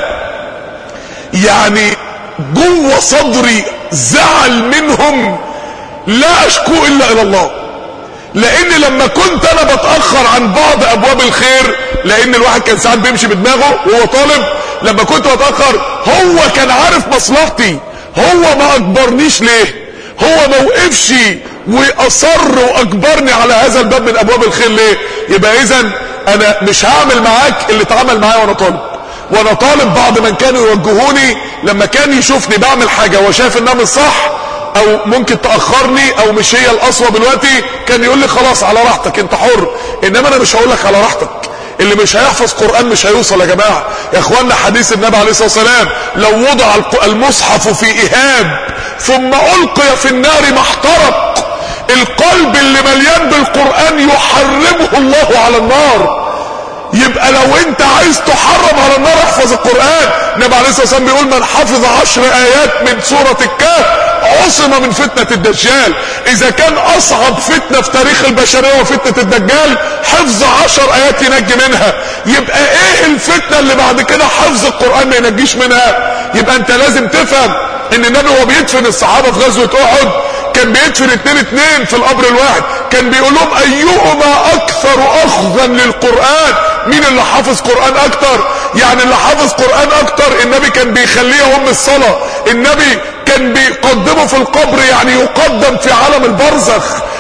يعني جوه صدري زعل منهم لا اشكو الا الى الله لان لما كنت انا بتاخر عن بعض ابواب الخير لان الواحد كان ساعات بيمشي بدماغه وهو طالب لما كنت بتاخر هو كان عارف مصلحتي هو ما اجبرنيش ليه هو ما وقفش واصر واجبرني على هذا الباب من ابواب الخير ليه يبقى اذا انا مش هعمل معاك اللي اتعمل معايا وانا طالب وانا طالب بعض من كانوا يوجهوني لما كان يشوفني بعمل حاجه وشايف انها مش صح او ممكن تاخرني او مش هي الاصوب دلوقتي كان يقول لي خلاص على راحتك انت حر انما انا مش هقول لك على راحتك اللي مش هيحفظ قرآن مش هيوصل يا جماعة يا اخوانا حديث النبي عليه الصلاة والسلام لو وضع الق- المصحف في اهاب ثم القي في النار ما احترق القلب اللي مليان بالقرآن يحرمه الله على النار يبقى لو انت عايز تحرم على النار احفظ القرآن النبي عليه الصلاة والسلام بيقول من حفظ عشر ايات من سورة الكهف عصم من فتنة الدجال اذا كان اصعب فتنة في تاريخ البشرية وفتنة الدجال حفظ عشر ايات ينجي منها يبقى ايه الفتنة اللي بعد كده حفظ القرآن ما ينجيش منها يبقى انت لازم تفهم ان النبي وهو بيدفن الصحابة في غزوة احد كان بيدفن اتنين اتنين في القبر الواحد كان بيقول لهم ايهما اكثر اخذا للقرآن مين اللي حافظ قرآن اكتر يعني اللي حافظ قرآن اكتر النبي كان بيخليه ام الصلاة النبي كان بيقدمه في القبر يعني يقدم في عالم البرزخ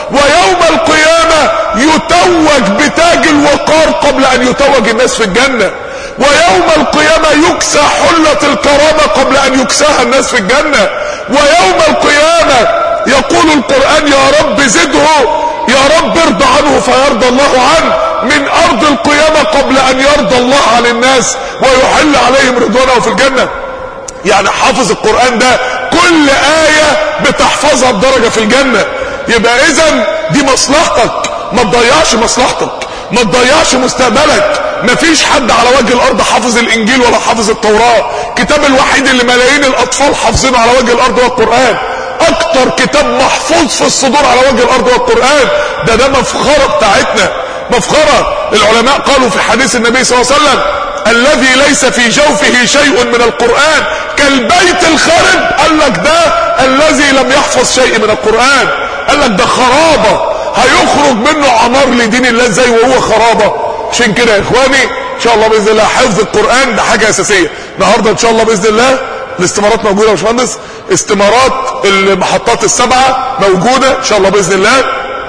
ويوم القيامة يتوج بتاج الوقار قبل ان يتوج الناس في الجنة ويوم القيامة يكسى حلة الكرامة قبل ان يكساها الناس في الجنة ويوم القيامة يقول القرآن يا رب زده يا رب ارضى عنه فيرضى الله عنه من ارض القيامة قبل ان يرضى الله عن الناس ويحل عليهم رضوانه في الجنة يعني حافظ القرآن ده كل آية بتحفظها بدرجة في الجنة يبقى اذا دي مصلحتك ما تضيعش مصلحتك ما تضيعش مستقبلك مفيش حد على وجه الارض حافظ الانجيل ولا حافظ التوراة كتاب الوحيد اللي ملايين الاطفال حافظينه على وجه الارض هو القرآن اكتر كتاب محفوظ في الصدور على وجه الارض هو القرآن ده ده مفخرة بتاعتنا مفخرة العلماء قالوا في حديث النبي صلى الله عليه وسلم الذي ليس في جوفه شيء من القرآن كالبيت الخرب قال لك ده الذي لم يحفظ شيء من القرآن قال لك ده خرابة هيخرج منه عمار لدين الله ازاي وهو خرابة عشان كده يا اخواني ان شاء الله باذن الله حفظ القرآن ده حاجة اساسية النهارده ان شاء الله باذن الله الاستمارات موجودة يا باشمهندس استمارات المحطات السبعة موجودة ان شاء الله باذن الله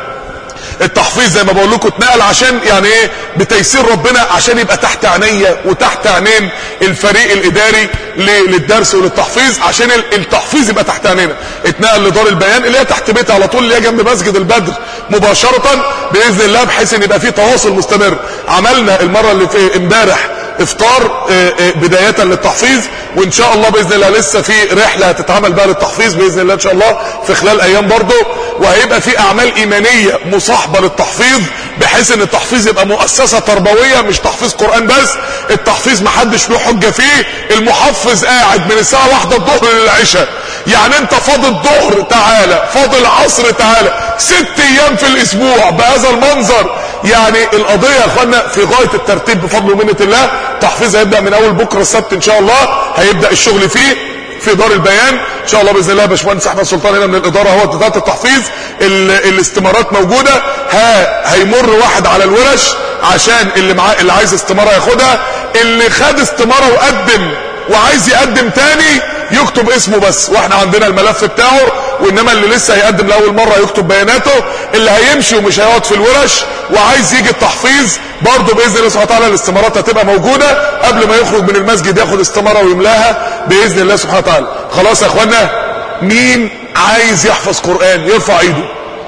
التحفيظ زي ما بقول لكم اتنقل عشان يعني ايه بتيسير ربنا عشان يبقى تحت عينيا وتحت عينين الفريق الاداري للدرس وللتحفيظ عشان التحفيظ يبقى تحت عينينا اتنقل لدار البيان اللي هي تحت بيتي على طول اللي هي جنب مسجد البدر مباشرة باذن الله بحيث ان يبقى في تواصل مستمر عملنا المرة اللي في امبارح افطار بداية للتحفيظ وان شاء الله باذن الله لسه في رحلة هتتعمل بقى للتحفيظ باذن الله ان شاء الله في خلال ايام برضه وهيبقى في اعمال ايمانية مصاحبة للتحفيظ بحيث ان التحفيظ يبقى مؤسسة تربوية مش تحفيظ قرآن بس التحفيظ محدش له حجة فيه المحفظ قاعد من الساعة واحدة الظهر للعشاء يعني انت فاضل ظهر تعالى فاضل عصر تعالى ست ايام في الاسبوع بهذا المنظر يعني القضية يا اخوانا في غاية الترتيب بفضل ومنة الله تحفيظ هيبدأ من اول بكرة السبت ان شاء الله هيبدأ الشغل فيه في دار البيان ان شاء الله باذن الله باشمهندس احمد سلطان هنا من الاداره هو بتاعه التحفيظ الاستمارات موجوده ها هيمر واحد على الورش عشان اللي معاه اللي عايز استماره ياخدها اللي خد استماره وقدم وعايز يقدم تاني يكتب اسمه بس واحنا عندنا الملف بتاعه وانما اللي لسه هيقدم لاول مره يكتب بياناته اللي هيمشي ومش هيقعد في الورش وعايز يجي التحفيظ برضه باذن الله سبحانه وتعالى الاستمارات هتبقى موجوده قبل ما يخرج من المسجد ياخد استماره ويملاها باذن الله سبحانه وتعالى خلاص يا اخوانا مين عايز يحفظ قران يرفع ايده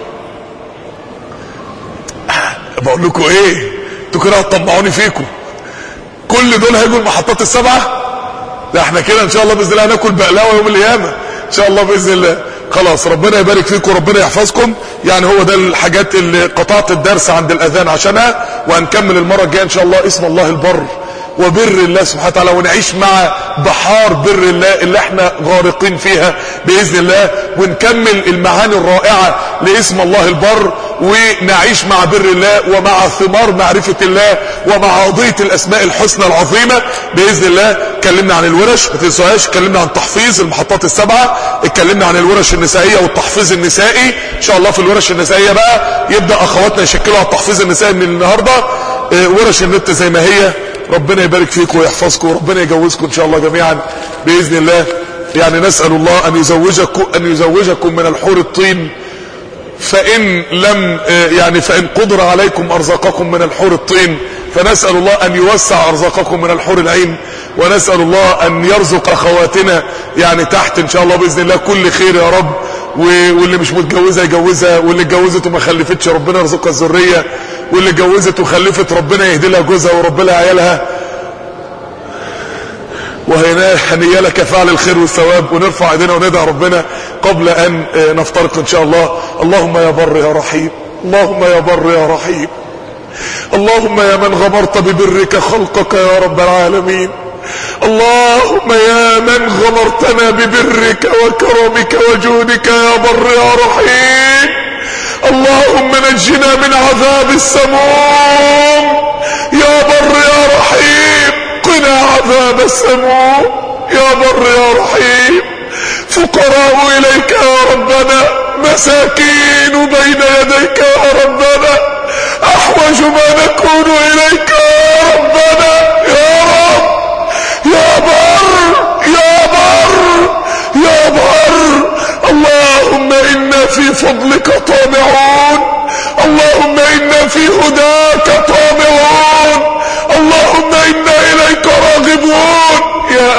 بقول لكم ايه انتوا كده هتطمعوني فيكم كل دول هيجوا المحطات السبعه ده احنا كده ان شاء الله باذن الله هناكل بقلاوه يوم القيامه ان شاء الله باذن الله خلاص ربنا يبارك فيكم وربنا يحفظكم يعني هو ده الحاجات اللي قطعت الدرس عند الاذان عشانها وهنكمل المره الجايه ان شاء الله اسم الله البر وبر الله سبحانه وتعالى ونعيش مع بحار بر الله اللي احنا غارقين فيها باذن الله ونكمل المعاني الرائعه لاسم الله البر ونعيش مع بر الله ومع ثمار معرفه الله ومع قضيه الاسماء الحسنى العظيمه باذن الله اتكلمنا عن الورش ما تنسوهاش اتكلمنا عن تحفيظ المحطات السبعه اتكلمنا عن الورش النسائيه والتحفيظ النسائي ان شاء الله في الورش النسائيه بقى يبدا اخواتنا يشكلوا على التحفيظ النسائي من النهارده اه ورش النت زي ما هي ربنا يبارك فيكم ويحفظكم وربنا يجوزكم ان شاء الله جميعا باذن الله يعني نسال الله ان يزوجكم ان يزوجكم من الحور الطين فان لم يعني فان قدر عليكم ارزاقكم من الحور الطين فنسال الله ان يوسع ارزاقكم من الحور العين ونسال الله ان يرزق اخواتنا يعني تحت ان شاء الله باذن الله كل خير يا رب واللي مش متجوزه يجوزها واللي اتجوزت وما خلفتش ربنا يرزقها الذريه واللي اتجوزت وخلفت ربنا يهدي لها جوزها ورب لها عيالها وهنيا لك فعل الخير والثواب ونرفع ايدينا وندعي ربنا قبل ان نفترق ان شاء الله اللهم يا بر يا رحيم اللهم يا بر يا رحيم اللهم يا من غمرت ببرك خلقك يا رب العالمين اللهم يا من غمرتنا ببرك وكرمك وجودك يا بر يا رحيم اللهم نجنا من عذاب السموم يا بر يا رحيم قنا عذاب السموم يا بر يا رحيم فقراء إليك يا ربنا مساكين بين يديك يا ربنا أحوج ما نكون إليك يا ربنا يا رب يا بر يا بر يا بر اللهم إنا في فضلك طامعون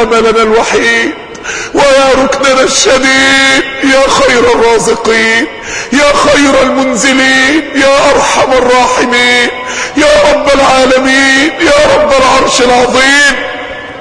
أملنا الوحيد ويا ركننا الشديد يا خير الرازقين يا خير المنزلين يا أرحم الراحمين يا رب العالمين يا رب العرش العظيم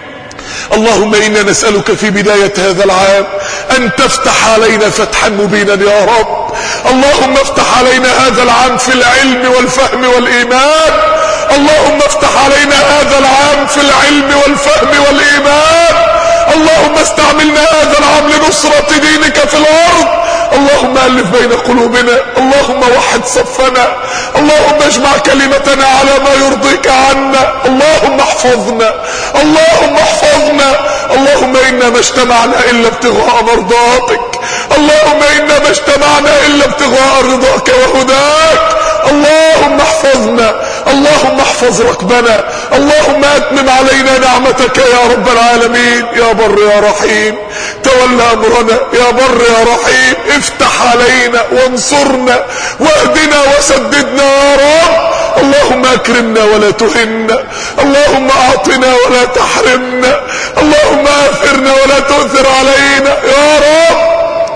اللهم إنا نسألك في بداية هذا العام أن تفتح علينا فتحا مبينا يا رب اللهم افتح علينا هذا العام في العلم والفهم والإيمان اللهم افتح علينا هذا العام في العلم والفهم والإيمان اللهم استعملنا هذا العام لنصرة دينك في الأرض اللهم ألف بين قلوبنا اللهم وحد صفنا اللهم اجمع كلمتنا على ما يرضيك عنا اللهم احفظنا اللهم احفظنا اللهم إنا ما اجتمعنا إلا ابتغاء مرضاتك اللهم إنا ما اجتمعنا إلا ابتغاء رضاك وهداك اللهم احفظنا اللهم احفظ ركبنا اللهم اتمم علينا نعمتك يا رب العالمين يا بر يا رحيم تولى امرنا يا بر يا رحيم افتح علينا وانصرنا واهدنا وسددنا يا رب اللهم اكرمنا ولا تهنا اللهم اعطنا ولا تحرمنا اللهم اثرنا ولا تؤثر علينا يا رب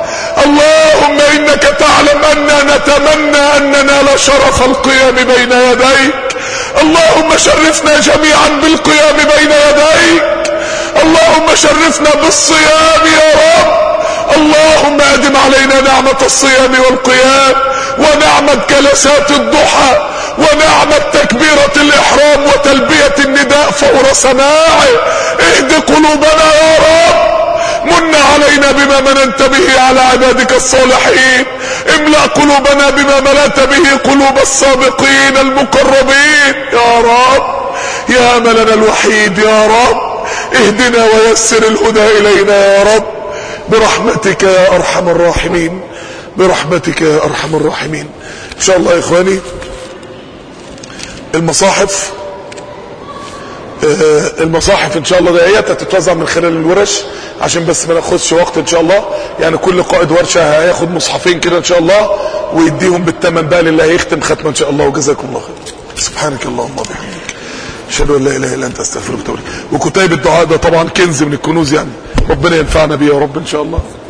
اللهم انك تعلم اننا نتمنى ان ننال شرف القيام بين يديك اللهم شرفنا جميعا بالقيام بين يديك اللهم شرفنا بالصيام يا رب اللهم ادم علينا نعمة الصيام والقيام ونعمة جلسات الضحى ونعمة تكبيرة الإحرام وتلبية النداء فور سماعه اهد قلوبنا يا رب من علينا بما مننت به على عبادك الصالحين املأ قلوبنا بما ملأت به قلوب السابقين المقربين يا رب يا أملنا الوحيد يا رب اهدنا ويسر الهدى إلينا يا رب برحمتك يا أرحم الراحمين برحمتك يا أرحم الراحمين إن شاء الله يا إخواني المصاحف المصاحف ان شاء الله دقيقة هتتوزع من خلال الورش عشان بس ما ناخدش وقت ان شاء الله يعني كل قائد ورشة هياخد مصحفين كده ان شاء الله ويديهم بالثمن بقى للي هيختم ختمة ان شاء الله وجزاكم الله خير سبحانك اللهم وبحمدك اشهد ان لا اله الا انت استغفرك واتوب اليك وكتيب الدعاء ده طبعا كنز من الكنوز يعني ربنا ينفعنا بيه يا رب ان شاء الله